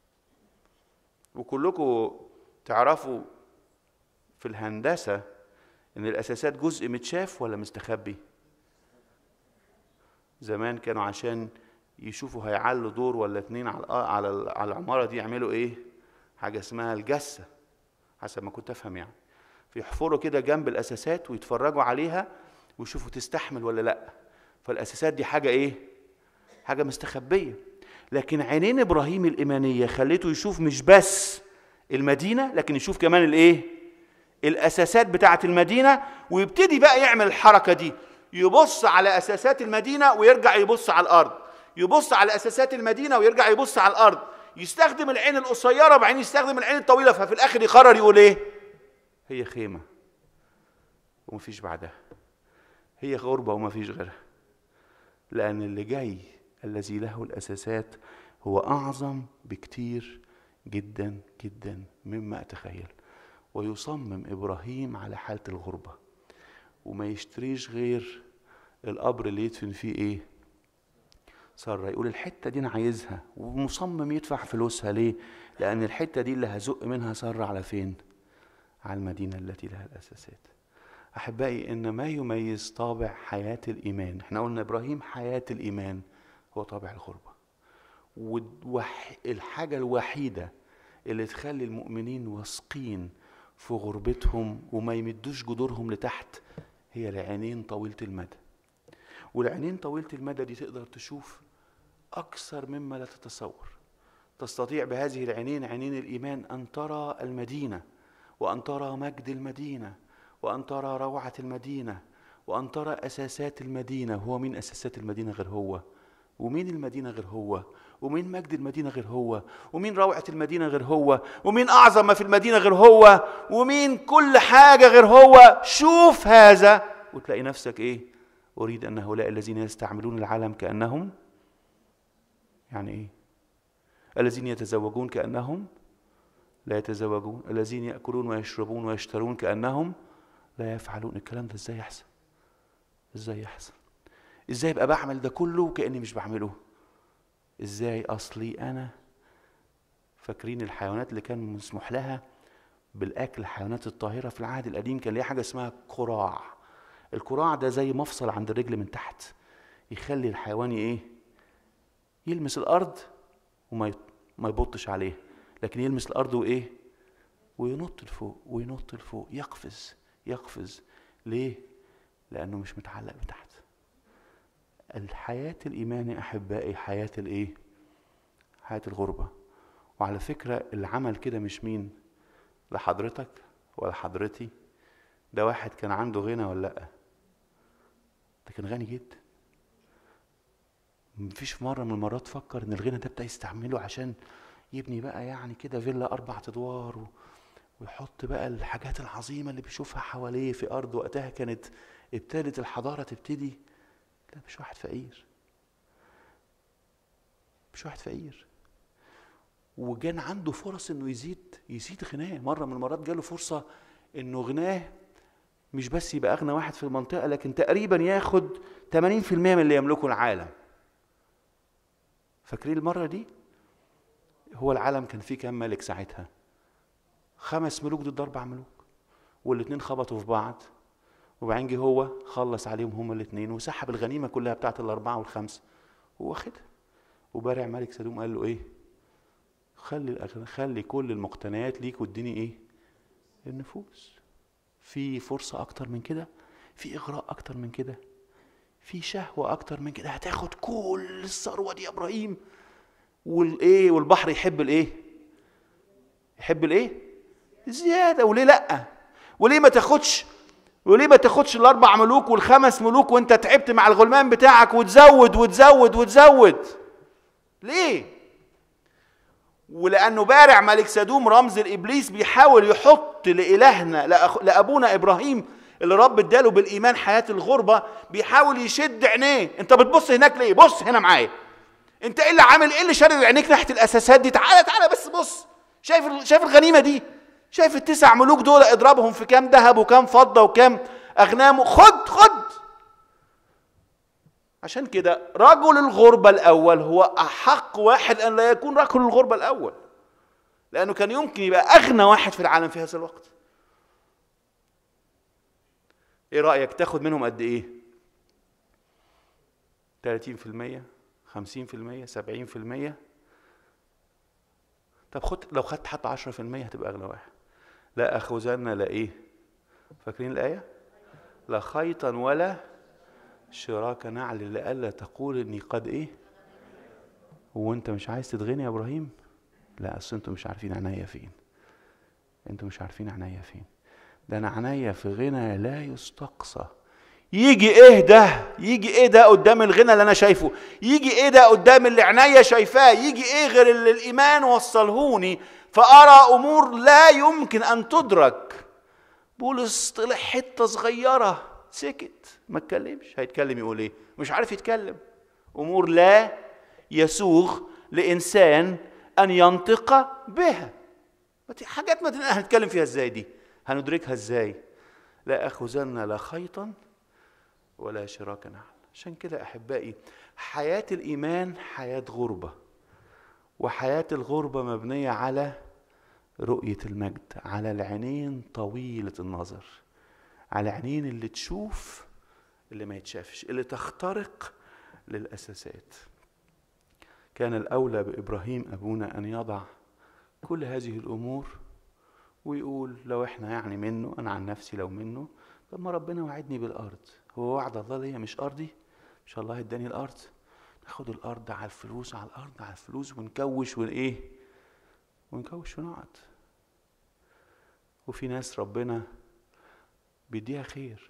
وكلكم تعرفوا في الهندسة إن الأساسات جزء متشاف ولا مستخبي؟ زمان كانوا عشان يشوفوا هيعلوا دور ولا اتنين على على على العمارة دي يعملوا إيه؟ حاجة اسمها الجسة حسب ما كنت أفهم يعني فيحفروا كده جنب الأساسات ويتفرجوا عليها ويشوفوا تستحمل ولا لأ فالأساسات دي حاجة إيه؟ حاجه مستخبيه لكن عينين ابراهيم الايمانيه خليته يشوف مش بس المدينه لكن يشوف كمان الايه الاساسات بتاعه المدينه ويبتدي بقى يعمل الحركه دي يبص على اساسات المدينه ويرجع يبص على الارض يبص على اساسات المدينه ويرجع يبص على الارض يستخدم العين القصيره وبعدين يستخدم العين الطويله ففي الاخر يقرر يقول ايه هي خيمه ومفيش بعدها هي غربه ومفيش غيرها لان اللي جاي الذي له الاساسات هو اعظم بكتير جدا جدا مما اتخيل ويصمم ابراهيم على حاله الغربه وما يشتريش غير القبر اللي يدفن فيه ايه سارة يقول الحتة دي أنا عايزها ومصمم يدفع فلوسها ليه؟ لأن الحتة دي اللي هزق منها سارة على فين؟ على المدينة التي لها الأساسات. أحبائي إن ما يميز طابع حياة الإيمان، إحنا قلنا إبراهيم حياة الإيمان هو طابع الغربة. والحاجة الوحيدة اللي تخلي المؤمنين واثقين في غربتهم وما يمدوش جذورهم لتحت هي العينين طويلة المدى. والعينين طويلة المدى دي تقدر تشوف أكثر مما لا تتصور تستطيع بهذه العينين عينين الإيمان أن ترى المدينة وأن ترى مجد المدينة وأن ترى روعة المدينة وأن ترى أساسات المدينة هو مين أساسات المدينة غير هو ومين المدينة غير هو ومين مجد المدينة غير هو ومين روعة المدينة غير هو ومين أعظم ما في المدينة غير هو ومين كل حاجة غير هو شوف هذا وتلاقي نفسك إيه أريد أن هؤلاء الذين يستعملون العالم كأنهم يعني إيه الذين يتزوجون كأنهم لا يتزوجون الذين يأكلون ويشربون ويشترون كأنهم لا يفعلون الكلام ده ازاي يحصل ازاي يحصل ازاي ابقى بعمل ده كله وكأني مش بعمله ازاي اصلي انا فاكرين الحيوانات اللي كان مسموح لها بالاكل الحيوانات الطاهره في العهد القديم كان ليها حاجه اسمها كراع الكراع ده زي مفصل عند الرجل من تحت يخلي الحيوان ايه يلمس الارض وما ما يبطش عليه لكن يلمس الارض وايه وينط لفوق وينط لفوق يقفز يقفز ليه لانه مش متعلق بتحت الحياة الإيماني أحبائي حياة الإيه؟ حياة الغربة وعلى فكرة اللي عمل كده مش مين؟ لا حضرتك ولا حضرتي ده واحد كان عنده غنى ولا لأ؟ ده كان غني جدا مفيش في مرة من المرات فكر إن الغنى ده ابتدى يستعمله عشان يبني بقى يعني كده فيلا أربع أدوار و... ويحط بقى الحاجات العظيمة اللي بيشوفها حواليه في أرض وقتها كانت ابتدت الحضارة تبتدي لا مش واحد فقير مش واحد فقير وكان عنده فرص انه يزيد يزيد غناه مره من المرات جاله فرصه انه غناه مش بس يبقى اغنى واحد في المنطقه لكن تقريبا ياخد 80% من اللي يملكه العالم فاكرين المره دي هو العالم كان فيه كام ملك ساعتها خمس ملوك ضد اربع ملوك والاتنين خبطوا في بعض وبعدين جه هو خلص عليهم هما الاثنين وسحب الغنيمه كلها بتاعت الاربعه والخمسه واخدها وبارع ملك سدوم قال له ايه؟ خلي الأغنى خلي كل المقتنيات ليك واديني ايه؟ النفوس في فرصه اكتر من كده؟ في اغراء اكتر من كده؟ في شهوه اكتر من كده هتاخد كل الثروه دي يا ابراهيم والايه والبحر يحب الايه؟ يحب الايه؟ زياده وليه لا؟ وليه ما تاخدش وليه ما تاخدش الاربع ملوك والخمس ملوك وانت تعبت مع الغلمان بتاعك وتزود وتزود وتزود ليه ولانه بارع ملك سدوم رمز الابليس بيحاول يحط لالهنا لابونا ابراهيم اللي رب اداله بالايمان حياه الغربه بيحاول يشد عينيه انت بتبص هناك ليه بص هنا معايا انت ايه اللي عامل ايه اللي شادد عينيك ناحيه الاساسات دي تعالى تعالى بس بص شايف شايف الغنيمه دي شايف التسع ملوك دول اضربهم في كام ذهب وكام فضه وكام اغنام خد خد عشان كده رجل الغربة الأول هو أحق واحد أن لا يكون رجل الغربة الأول لأنه كان يمكن يبقى أغنى واحد في العالم في هذا الوقت إيه رأيك تاخد منهم قد إيه 30% 50% 70% طب خد لو خدت حتى 10% هتبقى اغلى واحد لا اخذن لا ايه فاكرين الايه لا خيطا ولا شراك نعل لئلا تقول اني قد ايه هو انت مش عايز تتغني يا ابراهيم لا اصل انتوا مش عارفين عينيا فين انتوا مش عارفين عينيا فين ده انا عينيا في غنى لا يستقصى يجي ايه ده يجي ايه ده قدام الغنى اللي انا شايفه يجي ايه ده قدام اللي عينيا شايفاه يجي ايه غير اللي الايمان وصلهوني فارى امور لا يمكن ان تدرك بولس طلع حته صغيره سكت ما اتكلمش هيتكلم يقول ايه مش عارف يتكلم امور لا يسوغ لانسان ان ينطق بها حاجات ما هنتكلم فيها ازاي دي هندركها ازاي لا اخذن لا خيطا ولا شراكا نحل عشان كده احبائي حياه الايمان حياه غربه وحياه الغربه مبنيه على رؤيه المجد على العينين طويله النظر على عينين اللي تشوف اللي ما يتشافش اللي تخترق للاساسات كان الاولى بابراهيم ابونا ان يضع كل هذه الامور ويقول لو احنا يعني منه انا عن نفسي لو منه طب ما ربنا وعدني بالارض هو وعد الله ليا مش ارضي مش الله اداني الارض ناخد الارض على الفلوس على الارض على الفلوس ونكوش وايه ونكوش ونقعد وفي ناس ربنا بيديها خير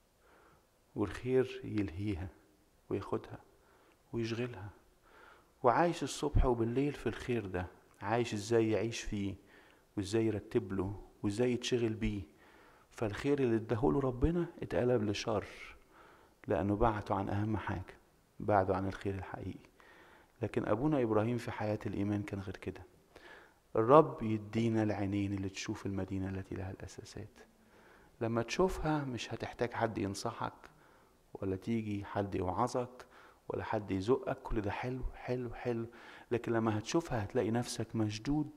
والخير يلهيها وياخدها ويشغلها وعايش الصبح وبالليل في الخير ده عايش ازاي يعيش فيه وازاي يرتب له وازاي يتشغل بيه فالخير اللي اداهوله ربنا اتقلب لشر لانه بعته عن اهم حاجه بعده عن الخير الحقيقي لكن ابونا ابراهيم في حياه الايمان كان غير كده الرب يدينا العينين اللي تشوف المدينه التي لها الاساسات لما تشوفها مش هتحتاج حد ينصحك ولا تيجي حد يوعظك ولا حد يزقك كل ده حلو حلو حلو لكن لما هتشوفها هتلاقي نفسك مشدود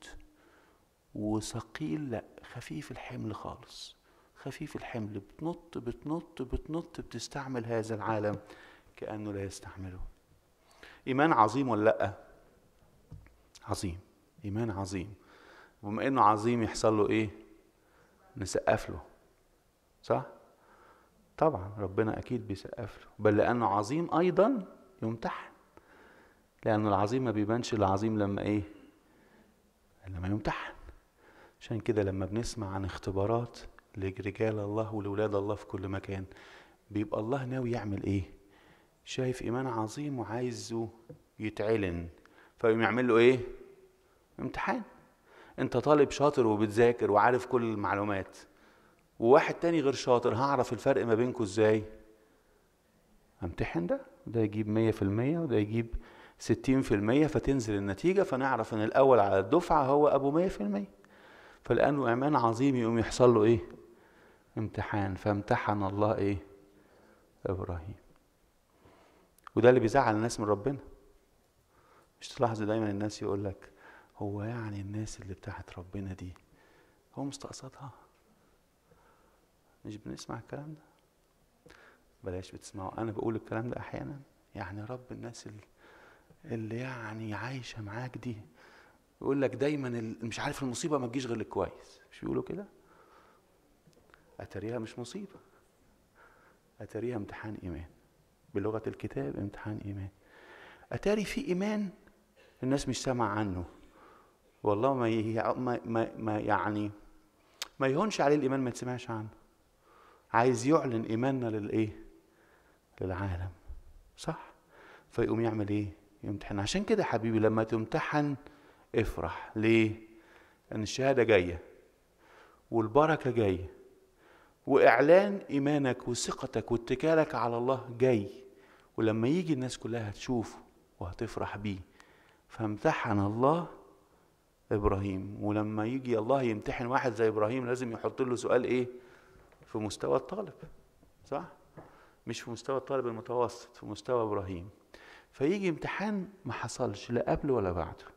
وثقيل لا خفيف الحمل خالص خفيف الحمل بتنط بتنط بتنط بتستعمل هذا العالم كأنه لا يستحمله إيمان عظيم ولا لأ؟ عظيم إيمان عظيم وبما إنه عظيم يحصل له إيه؟ نسقف له صح؟ طبعا ربنا أكيد بيسقف له بل لأنه عظيم أيضا يمتحن لأن العظيم ما بيبانش العظيم لما إيه؟ لما يمتحن عشان كده لما بنسمع عن اختبارات لرجال الله ولولاد الله في كل مكان بيبقى الله ناوي يعمل ايه شايف ايمان عظيم وعايزه يتعلن فيقوم يعمل له ايه امتحان انت طالب شاطر وبتذاكر وعارف كل المعلومات وواحد تاني غير شاطر هعرف الفرق ما بينكم ازاي امتحن ده ده يجيب مية في المية وده يجيب ستين في المية فتنزل النتيجة فنعرف ان الاول على الدفعة هو ابو مية في المية فلانه ايمان عظيم يقوم يحصل له ايه امتحان فامتحن الله ايه ابراهيم وده اللي بيزعل الناس من ربنا مش تلاحظوا دايما الناس يقول لك هو يعني الناس اللي بتاعت ربنا دي هو مستقصدها مش بنسمع الكلام ده بلاش بتسمعوا انا بقول الكلام ده احيانا يعني رب الناس اللي, اللي يعني عايشه معاك دي يقول لك دايما مش عارف المصيبه ما تجيش غير للكويس مش بيقولوا كده اتريها مش مصيبه اتريها امتحان ايمان بلغه الكتاب امتحان ايمان اتاري في ايمان الناس مش سامع عنه والله ما ما ما يعني ما يهونش عليه الايمان ما يتسمعش عنه عايز يعلن ايماننا للايه للعالم صح فيقوم يعمل ايه يمتحن عشان كده حبيبي لما تمتحن افرح ليه ان الشهاده جايه والبركه جايه واعلان ايمانك وثقتك واتكالك على الله جاي ولما يجي الناس كلها هتشوفه وهتفرح بيه فامتحن الله ابراهيم ولما يجي الله يمتحن واحد زي ابراهيم لازم يحط له سؤال ايه في مستوى الطالب صح مش في مستوى الطالب المتوسط في مستوى ابراهيم فيجي امتحان ما حصلش لا قبل ولا بعده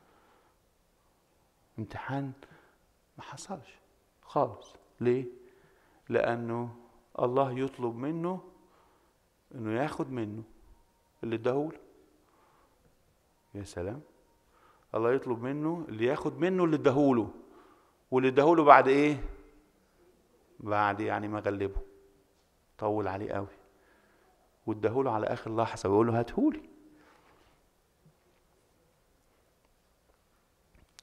امتحان ما حصلش خالص ليه لانه الله يطلب منه انه ياخد منه اللي اداهوله يا سلام الله يطلب منه اللي ياخد منه اللي اداهوله واللي اداهوله بعد ايه بعد يعني ما غلبه طول عليه قوي واداهوله على اخر لحظه ويقول له هاتهولي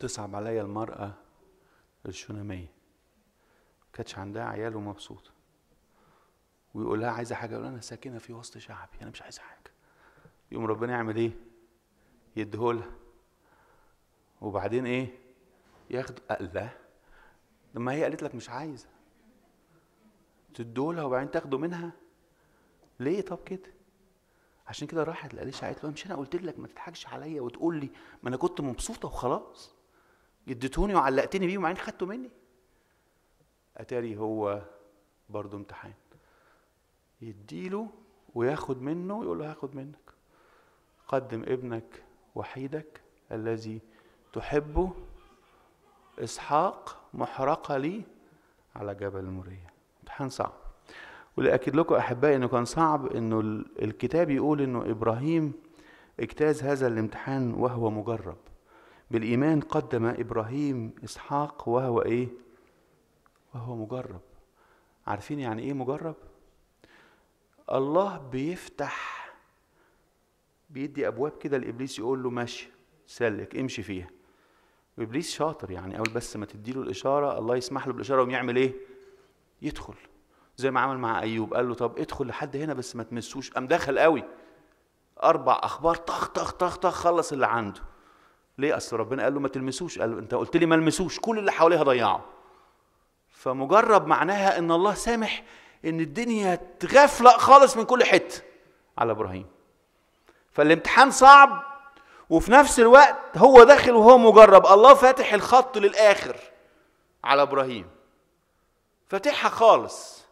تصعب عليا المرأة الشونامية كانتش عندها عيال ومبسوطة ويقول لها عايزة حاجة يقول لها أنا ساكنة في وسط شعبي أنا مش عايزة حاجة يقوم ربنا يعمل إيه؟ يديهولها وبعدين إيه؟ ياخد لا لما هي قالت لك مش عايزة تدولها وبعدين تاخده منها ليه طب كده؟ عشان كده راحت لأليشا قالت له مش انا قلت لك ما تضحكش عليا وتقول لي ما انا كنت مبسوطه وخلاص اديتوني وعلقتني بيه وبعدين خدته مني اتاري هو برضه امتحان يديله وياخد منه ويقول له هاخد منك قدم ابنك وحيدك الذي تحبه اسحاق محرقه لي على جبل الموريه امتحان صعب ولأكد لكم أحبائي إنه كان صعب إنه ال- الكتاب يقول إنه إبراهيم اجتاز هذا الامتحان وهو مجرب بالإيمان قدم إبراهيم إسحاق وهو إيه؟ وهو مجرب عارفين يعني إيه مجرب؟ الله بيفتح بيدي أبواب كده لإبليس يقول له ماشي سلك امشي فيها وإبليس شاطر يعني أول بس ما تديله الإشارة الله يسمح له بالإشارة ويعمل إيه؟ يدخل زي ما عمل مع ايوب قال له طب ادخل لحد هنا بس ما تمسوش قام دخل قوي اربع اخبار طخ طخ طخ طخ خلص اللي عنده ليه اصل ربنا قال له ما تلمسوش قال له انت قلت لي ما المسوش كل اللي حواليها ضيعوا فمجرب معناها ان الله سامح ان الدنيا تغفلق خالص من كل حته على ابراهيم فالامتحان صعب وفي نفس الوقت هو داخل وهو مجرب الله فاتح الخط للاخر على ابراهيم فاتحها خالص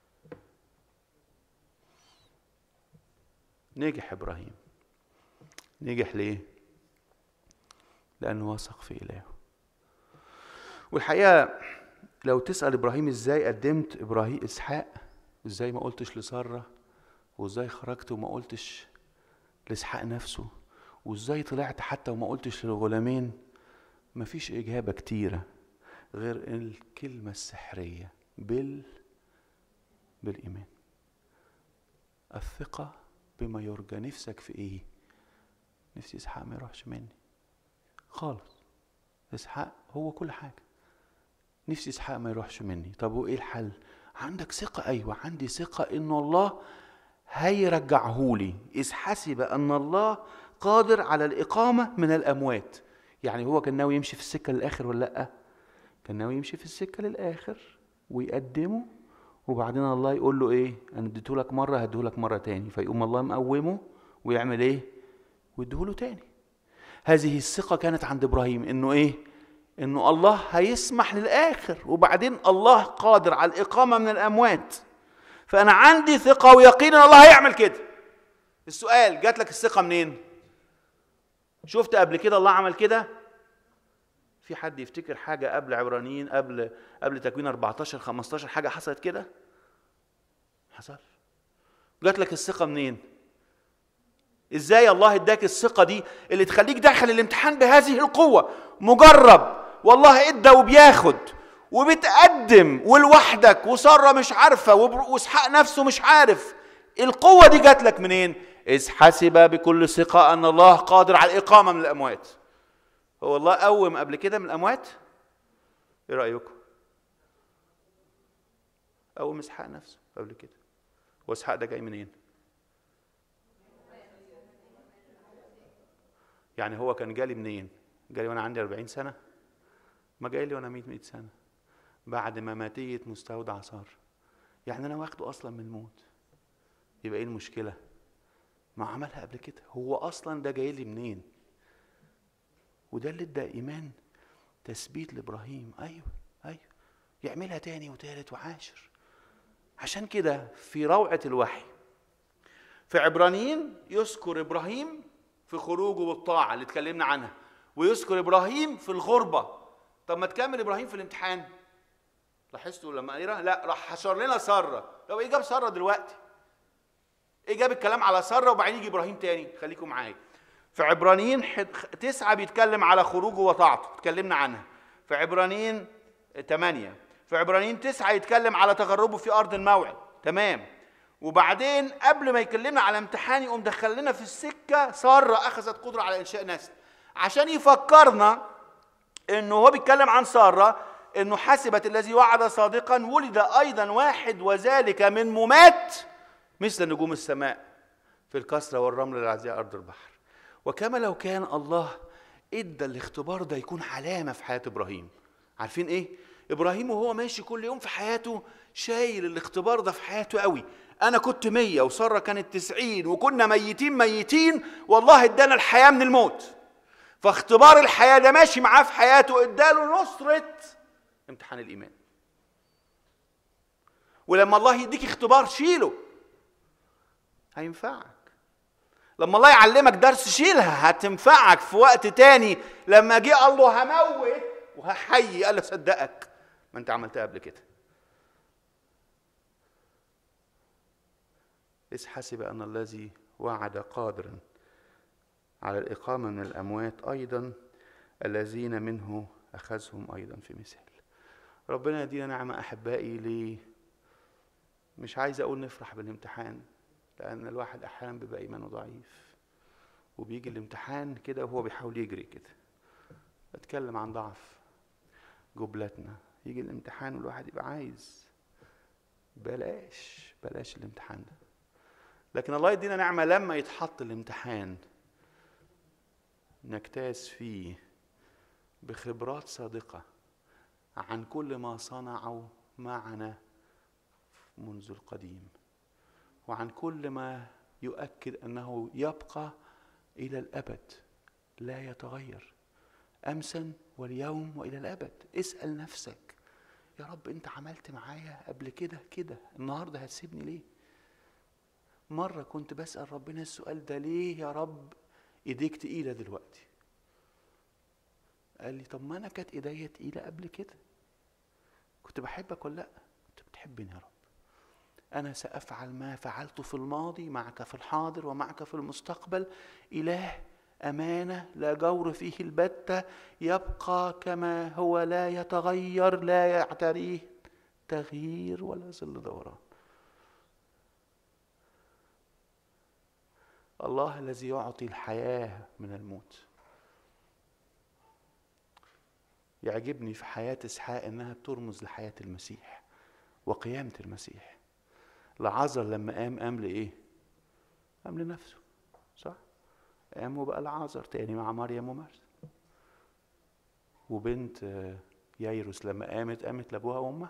نجح ابراهيم نجح ليه لانه وثق في الهه والحقيقه لو تسال ابراهيم ازاي قدمت ابراهيم اسحاق ازاي ما قلتش لساره وازاي خرجت وما قلتش لاسحاق نفسه وازاي طلعت حتى وما قلتش للغلامين مفيش اجابه كتيره غير الكلمه السحريه بال بالايمان الثقه بما يرجى نفسك في ايه نفسي اسحاق ما يروحش مني خالص اسحاق هو كل حاجه نفسي اسحاق ما يروحش مني طب وايه الحل عندك ثقه ايوه عندي ثقه ان الله هيرجعهولي اذ حسب ان الله قادر على الاقامه من الاموات يعني هو كان ناوي يمشي في السكه للاخر ولا لا كان ناوي يمشي في السكه للاخر ويقدمه وبعدين الله يقول له ايه انا اديته لك مره هديه لك مره تاني فيقوم الله مقومه ويعمل ايه ويديه له تاني هذه الثقه كانت عند ابراهيم انه ايه انه الله هيسمح للاخر وبعدين الله قادر على الاقامه من الاموات فانا عندي ثقه ويقين ان الله هيعمل كده السؤال جات لك الثقه منين شفت قبل كده الله عمل كده في حد يفتكر حاجة قبل عبرانيين قبل قبل تكوين 14 15 حاجة حصلت كده؟ حصل جات لك الثقة منين؟ ازاي الله اداك الثقة دي اللي تخليك داخل الامتحان بهذه القوة مجرب والله ادى وبياخد وبتقدم ولوحدك وسارة مش عارفة وبر- واسحاق نفسه مش عارف القوة دي جات لك منين؟ إذ حسب بكل ثقة أن الله قادر على الإقامة من الأموات هو الله قوم قبل كده من الاموات ايه رايكم قوم اسحاق نفسه قبل كده واسحاق ده جاي منين يعني هو كان جالي منين جالي وانا عندي 40 سنه ما جاي لي وانا 100 100 سنه بعد ما ماتيه مستودع صار يعني انا واخده اصلا من الموت يبقى ايه المشكله ما عملها قبل كده هو اصلا ده جاي لي منين وده اللي ادى ايمان تثبيت لابراهيم ايوه ايوه يعملها تاني وتالت وعاشر عشان كده في روعه الوحي في عبرانيين يذكر ابراهيم في خروجه بالطاعه اللي اتكلمنا عنها ويذكر ابراهيم في الغربه طب ما تكمل ابراهيم في الامتحان لاحظتوا لما قرينا لا راح حشر لنا ساره طب ايه جاب ساره دلوقتي ايه جاب الكلام على ساره وبعدين يجي ابراهيم تاني خليكم معايا في عبرانيين حد- تسعة بيتكلم على خروجه وطاعته اتكلمنا عنها في عبرانيين ثمانية في عبرانيين تسعة يتكلم على تغربه في أرض الموعد تمام وبعدين قبل ما يكلمنا على امتحان يقوم دخل لنا في السكة سارة أخذت قدرة على إنشاء نسل عشان يفكرنا انه هو بيتكلم عن ساره انه حسبت الذي وعد صادقا ولد ايضا واحد وذلك من ممات مثل نجوم السماء في الكسرة والرمل العزياء أرض البحر وكما لو كان الله ادى الاختبار ده يكون علامة في حياة إبراهيم عارفين إيه؟ إبراهيم وهو ماشي كل يوم في حياته شايل الاختبار ده في حياته قوي أنا كنت مية وسارة كانت تسعين وكنا ميتين ميتين والله ادانا الحياة من الموت فاختبار الحياة ده ماشي معاه في حياته اداله نصرة امتحان الإيمان ولما الله يديك اختبار شيله هينفعك لما الله يعلمك درس شيلها هتنفعك في وقت تاني لما جه قال له هموت وهحيي قال له صدقك ما انت عملتها قبل كده إذ حسب أن الذي وعد قادرا على الإقامة من الأموات أيضا الذين منه أخذهم أيضا في مثال ربنا يدينا نعمة أحبائي ليه مش عايز أقول نفرح بالامتحان لأن الواحد أحيانا بيبقى إيمانه ضعيف وبيجي الامتحان كده وهو بيحاول يجري كده بتكلم عن ضعف جبلتنا يجي الامتحان والواحد يبقى عايز بلاش بلاش الامتحان ده لكن الله يدينا نعمة لما يتحط الامتحان نجتاز فيه بخبرات صادقة عن كل ما صنعوا معنا منذ القديم وعن كل ما يؤكد انه يبقى الى الابد لا يتغير امسا واليوم والى الابد اسال نفسك يا رب انت عملت معايا قبل كده كده النهارده هتسيبني ليه مره كنت بسال ربنا السؤال ده ليه يا رب ايديك تقيله دلوقتي قال لي طب ما انا كانت ايديا تقيله قبل كده كنت بحبك ولا لا كنت بتحبني يا رب أنا سأفعل ما فعلت في الماضي معك في الحاضر ومعك في المستقبل إله أمانة لا جور فيه البتة يبقى كما هو لا يتغير لا يعتريه تغيير ولا ظل دوران الله الذي يعطي الحياة من الموت يعجبني في حياة إسحاق إنها بترمز لحياة المسيح وقيامة المسيح لعازر لما قام قام لايه؟ قام لنفسه صح؟ قام وبقى لعازر تاني مع مريم ومرثا وبنت ييروس لما قامت قامت لابوها وامها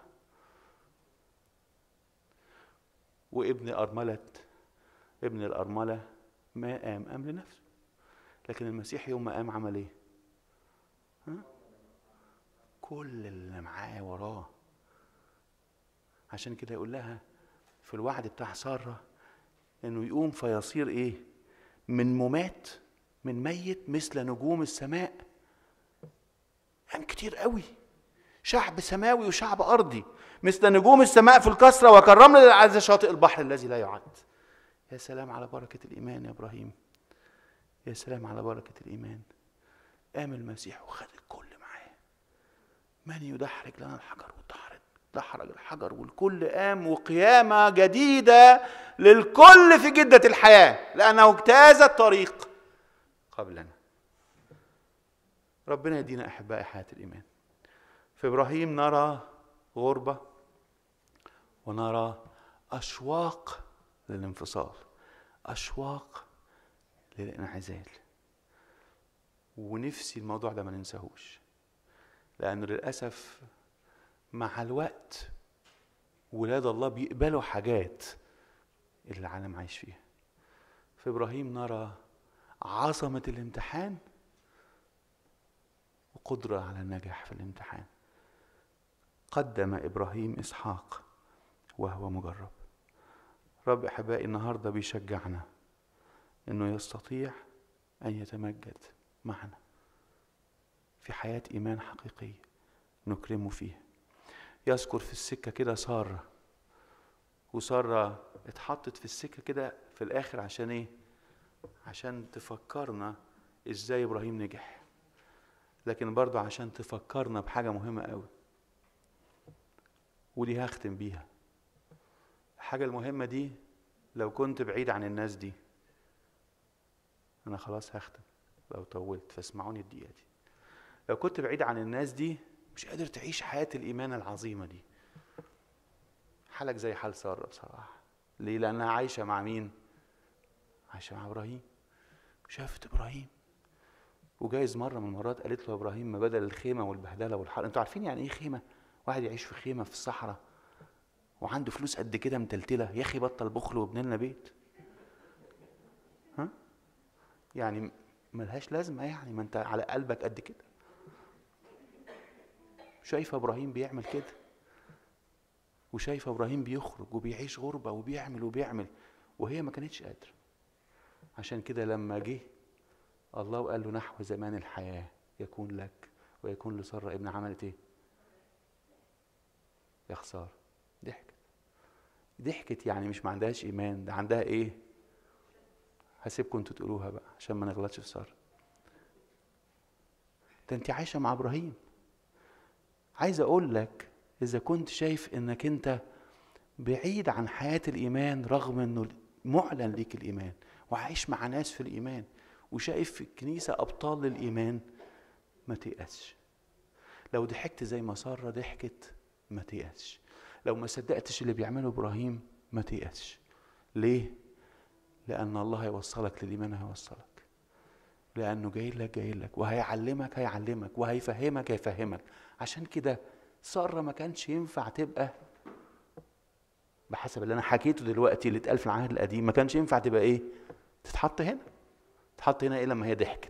وابن أرملة ابن الأرملة ما قام قام لنفسه لكن المسيح يوم ما قام عمل ايه؟ ها؟ كل اللي معاه وراه عشان كده يقول لها في الوعد بتاع سارة انه يقوم فيصير ايه من ممات من ميت مثل نجوم السماء قام كتير قوي شعب سماوي وشعب ارضي مثل نجوم السماء في الكسرة وكالرمل على شاطئ البحر الذي لا يعد يا سلام على بركة الإيمان يا إبراهيم يا سلام على بركة الإيمان قام المسيح وخد الكل معاه من يدحرج لنا الحجر والدحرج دحرج الحجر والكل قام وقيامة جديدة للكل في جدة الحياة لأنه اجتاز الطريق قبلنا ربنا يدينا أحبائي حياة الإيمان في إبراهيم نرى غربة ونرى أشواق للانفصال أشواق للانعزال ونفسي الموضوع ده ما ننساهوش لأنه للأسف مع الوقت ولاد الله بيقبلوا حاجات اللي العالم عايش فيها في ابراهيم نرى عظمه الامتحان وقدره على النجاح في الامتحان قدم ابراهيم اسحاق وهو مجرب رب احبائي النهارده بيشجعنا انه يستطيع ان يتمجد معنا في حياه ايمان حقيقيه نكرمه فيها يذكر في السكة كده سارة وسارة اتحطت في السكة كده في الآخر عشان إيه؟ عشان تفكرنا إزاي إبراهيم نجح لكن برضه عشان تفكرنا بحاجة مهمة قوي ودي هختم بيها الحاجة المهمة دي لو كنت بعيد عن الناس دي أنا خلاص هختم لو طولت فاسمعوني الدقيقة دي لو كنت بعيد عن الناس دي مش قادر تعيش حياة الإيمان العظيمة دي حالك زي حال سارة بصراحة ليه لأنها عايشة مع مين عايشة مع إبراهيم شافت إبراهيم وجايز مرة من المرات قالت له يا إبراهيم ما بدل الخيمة والبهدلة والحر أنتوا عارفين يعني إيه خيمة واحد يعيش في خيمة في الصحراء وعنده فلوس قد كده متلتلة يا أخي بطل بخل وابن لنا بيت ها يعني ملهاش لازمة يعني ما أنت على قلبك قد كده شايفة إبراهيم بيعمل كده وشايفة إبراهيم بيخرج وبيعيش غربة وبيعمل وبيعمل وهي ما كانتش قادرة عشان كده لما جه الله وقال له نحو زمان الحياة يكون لك ويكون لسارة ابن عملت ايه يا خسارة ضحكت ضحكت يعني مش ما عندهاش ايمان ده عندها ايه هسيبكم انتوا تقولوها بقى عشان ما نغلطش في سارة ده انت عايشة مع ابراهيم عايز اقول لك اذا كنت شايف انك انت بعيد عن حياة الايمان رغم انه معلن ليك الايمان وعايش مع ناس في الايمان وشايف في الكنيسة ابطال للايمان ما تيأسش لو ضحكت زي ما سارة ضحكت ما تيأسش لو ما صدقتش اللي بيعمله ابراهيم ما تيأسش ليه لان الله هيوصلك للايمان هيوصلك لانه جاي لك جاي لك وهيعلمك هيعلمك وهيفهمك هيفهمك عشان كده ساره ما كانش ينفع تبقى بحسب اللي انا حكيته دلوقتي اللي اتقال في العهد القديم ما كانش ينفع تبقى ايه تتحط هنا تتحط هنا ايه لما هي ضحكت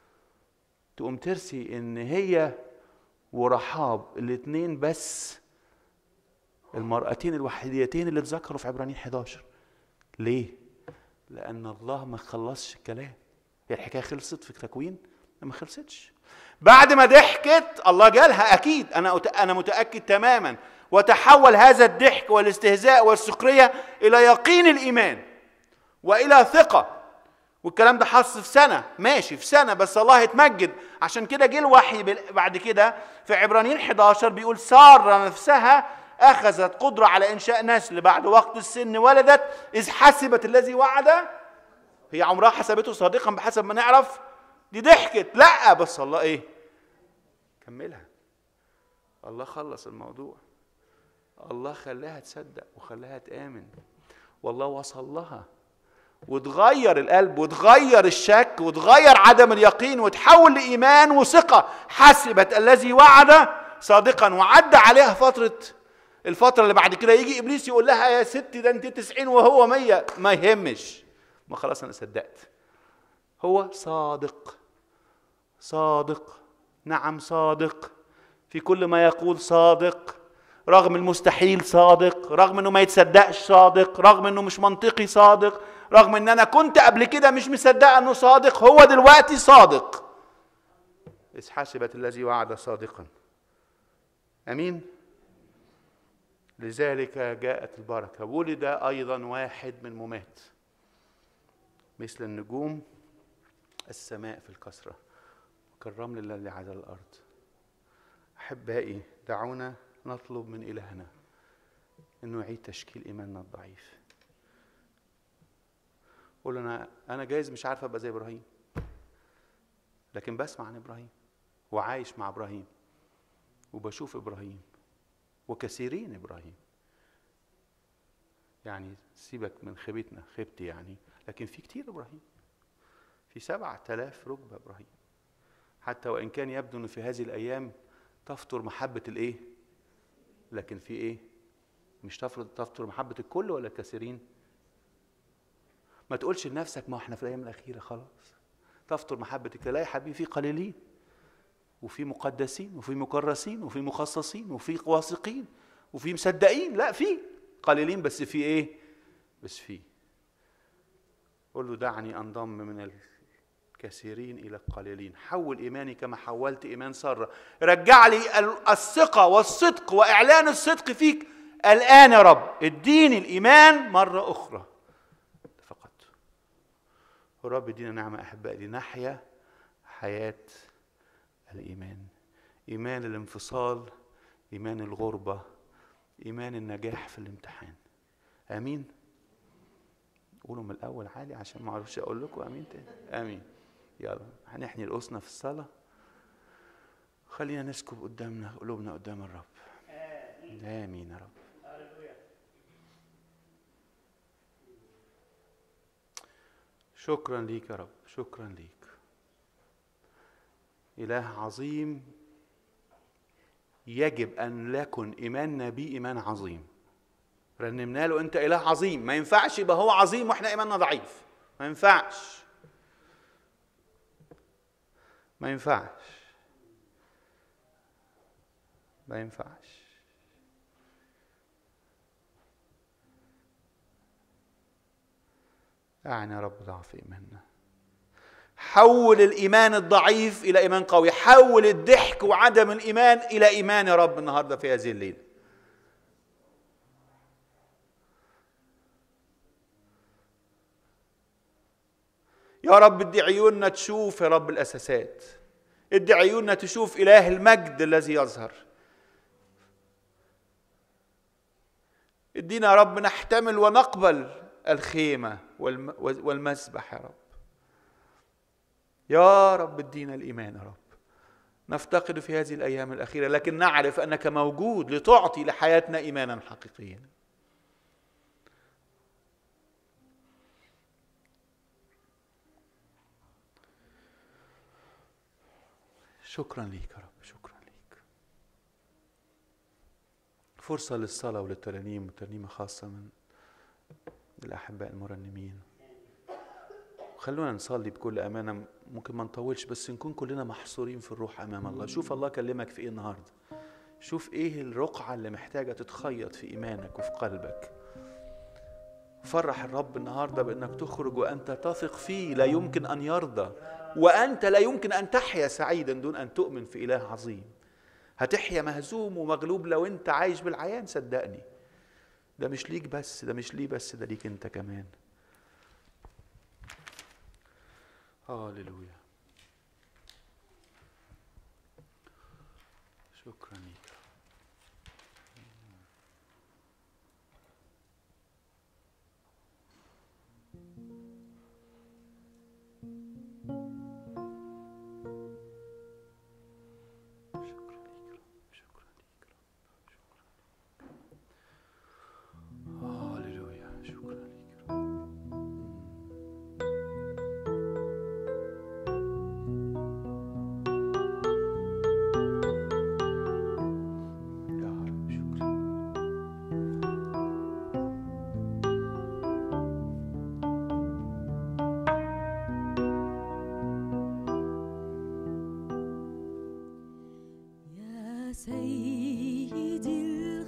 تقوم ترسي ان هي ورحاب الاتنين بس المرأتين الوحيدتين اللي اتذكروا في عبرانيين 11 ليه؟ لأن الله ما خلصش الكلام هي الحكاية خلصت في تكوين؟ ما خلصتش بعد ما ضحكت الله جالها أكيد أنا أنا متأكد تماما وتحول هذا الضحك والاستهزاء والسخرية إلى يقين الإيمان وإلى ثقة والكلام ده حصل في سنة ماشي في سنة بس الله يتمجد عشان كده جه الوحي بعد كده في عبرانيين 11 بيقول سارة نفسها أخذت قدرة على إنشاء نسل بعد وقت السن ولدت إذ حسبت الذي وعد هي عمرها حسبته صادقا بحسب ما نعرف دي ضحكت لا بس الله إيه كملها الله خلص الموضوع الله خلاها تصدق وخلاها تآمن والله وصل لها وتغير القلب وتغير الشك وتغير عدم اليقين وتحول لإيمان وثقة حسبت الذي وعد صادقا وعدى عليها فترة الفترة اللي بعد كده يجي إبليس يقول لها يا ستي ده أنت 90 وهو 100 ما يهمش ما خلاص أنا صدقت هو صادق صادق نعم صادق في كل ما يقول صادق رغم المستحيل صادق رغم انه ما يتصدقش صادق رغم انه مش منطقي صادق رغم ان انا كنت قبل كده مش مصدقه انه صادق هو دلوقتي صادق اذ حسبت الذي وعد صادقا امين لذلك جاءت البركه ولد ايضا واحد من ممات مثل النجوم السماء في الكسره كالرمل الذي على الارض احبائي دعونا نطلب من الهنا انه يعيد تشكيل ايماننا الضعيف قول انا انا جايز مش عارف ابقى زي ابراهيم لكن بسمع عن ابراهيم وعايش مع ابراهيم وبشوف ابراهيم وكثيرين ابراهيم يعني سيبك من خيبتنا خيبتي يعني لكن في كتير ابراهيم في سبعة آلاف ركبة ابراهيم حتى وان كان يبدو ان في هذه الايام تفطر محبة الايه لكن في ايه مش تفطر تفطر محبة الكل ولا الكثيرين ما تقولش لنفسك ما احنا في الايام الاخيره خلاص تفطر محبتك لا يا حبيبي في قليلين وفي مقدسين وفي مكرسين وفي مخصصين وفي واثقين وفي مصدقين لا في قليلين بس في ايه بس في قل له دعني انضم من الكثيرين الى القليلين حول ايماني كما حولت ايمان ساره رجع لي الثقه والصدق واعلان الصدق فيك الان يا رب اديني الايمان مره اخرى ورب يدينا نعمة أحبائي لنحيا حياة الإيمان إيمان الانفصال إيمان الغربة إيمان النجاح في الامتحان آمين قولوا من الأول عالي عشان ما أعرفش أقول لكم آمين تاني آمين يلا هنحني رؤوسنا في الصلاة خلينا نسكب قدامنا قلوبنا قدام الرب امين يا رب شكرا ليك يا رب شكرا ليك اله عظيم يجب ان يكن ايماننا به ايمان عظيم رنمنا له انت اله عظيم ما ينفعش يبقى هو عظيم واحنا ايماننا ضعيف ما ينفعش ما ينفعش ما ينفعش أعني يا رب ضعف إيماننا حول الإيمان الضعيف إلى إيمان قوي حول الضحك وعدم الإيمان إلى إيمان يا رب النهاردة في هذه الليلة يا رب ادي عيوننا تشوف يا رب الأساسات ادي عيوننا تشوف إله المجد الذي يظهر ادينا يا رب نحتمل ونقبل الخيمة والم- والمسبح يا رب يا رب ادينا الإيمان يا رب نفتقد في هذه الأيام الأخيرة لكن نعرف أنك موجود لتعطي لحياتنا إيمانا حقيقيا شكرا ليك يا رب شكرا ليك فرصة للصلاة وللترانيم وترنيمة خاصة من الأحباء المرنمين خلونا نصلي بكل أمانة ممكن ما نطولش بس نكون كلنا محصورين في الروح أمام الله شوف الله كلمك في إيه النهاردة شوف إيه الرقعة اللي محتاجة تتخيط في إيمانك وفي قلبك فرح الرب النهارده بانك تخرج وانت تثق فيه لا يمكن ان يرضى وانت لا يمكن ان تحيا سعيدا دون ان تؤمن في اله عظيم هتحيا مهزوم ومغلوب لو انت عايش بالعيان صدقني ده مش ليك بس ده مش ليه بس ده ليك انت كمان هاليلويا شكرا ليك شكرا ليك رب شكرا ليك رب شكرا ليك هاليلويا شكرا ليك رب يا رب شكرا يا سيدي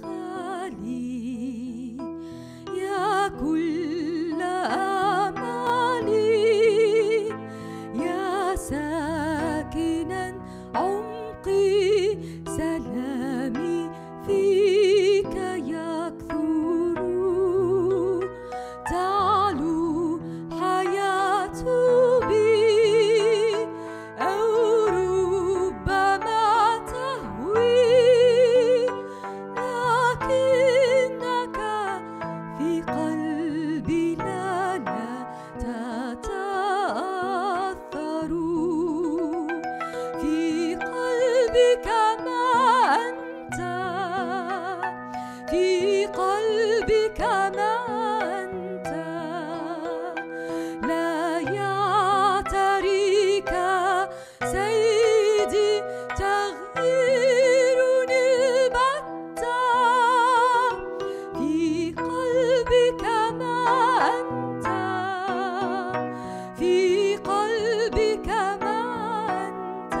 الغالي يا كل آمالي يا ساكنا عمقي سلامي فيك يكثر تعلو حياة بي أو ربما تهوي لكنك في قلبي لا لا تتأثر في قلبك ما أنت في قلبك ما أنت لا يعتريك سيدي تغيير البتة في قلبك ما أنت في قلبك ما أنت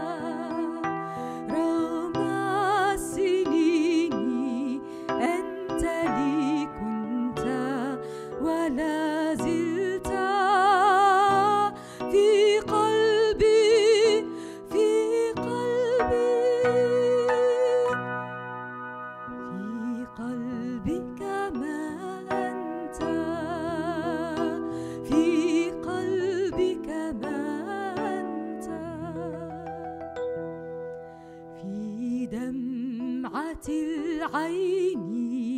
رغم السنين أنت لي كنت ولا زلت في قلبي في قلبي في قلبك ما أنت في قلبك ما أنت في دمعة العين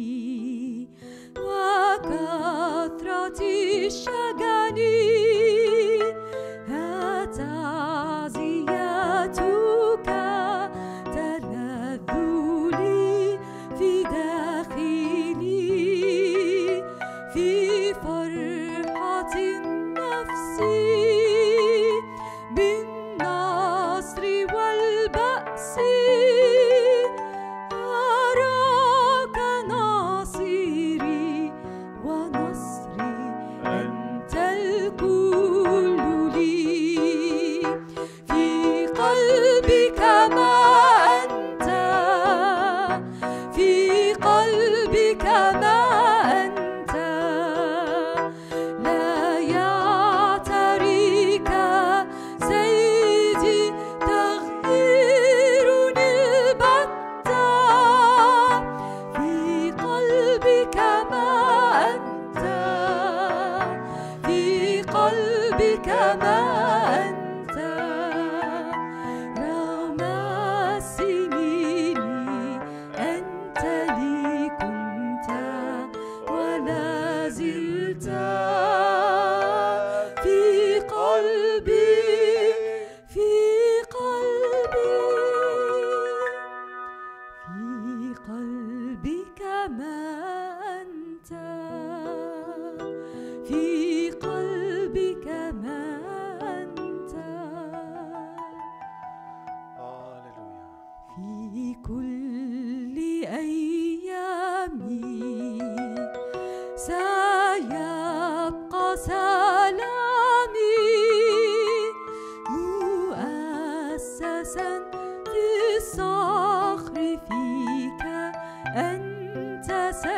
وكثرة الشجن ها تعزيتك كما أنت رغم السنين أنت لي كنت ولا زلت في قلبي في قلبي في قلبي كما أنت في قلبي كما أنت هللويا في كل أيامي سيبقى سلامي مؤسسا في الصخر فيك أنت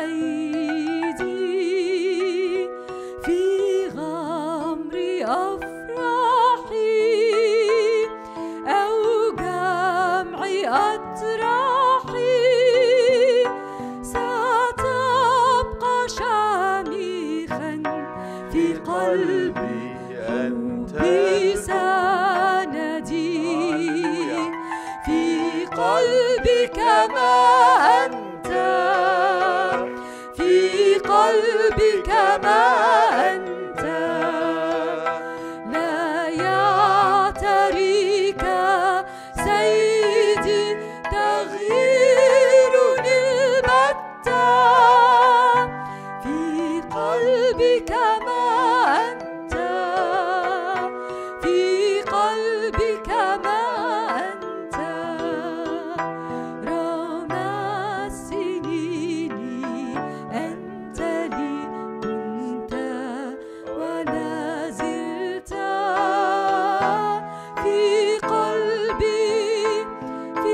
سيدي في غمر أفراحي أو جمع أتراحي ستبقى شامخا في قلبي أنت حبي سندي في قلبي كما أنت في قلبي كما أنت لا يعتريك سيدي تغيير البتة في قلبي كما أنت في قلبي كما أنت رغم السنين أنت لي كنت ولا زلت في قلبي في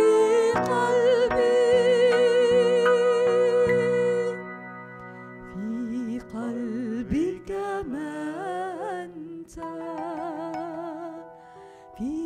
قلبي في قلبي كما أنت في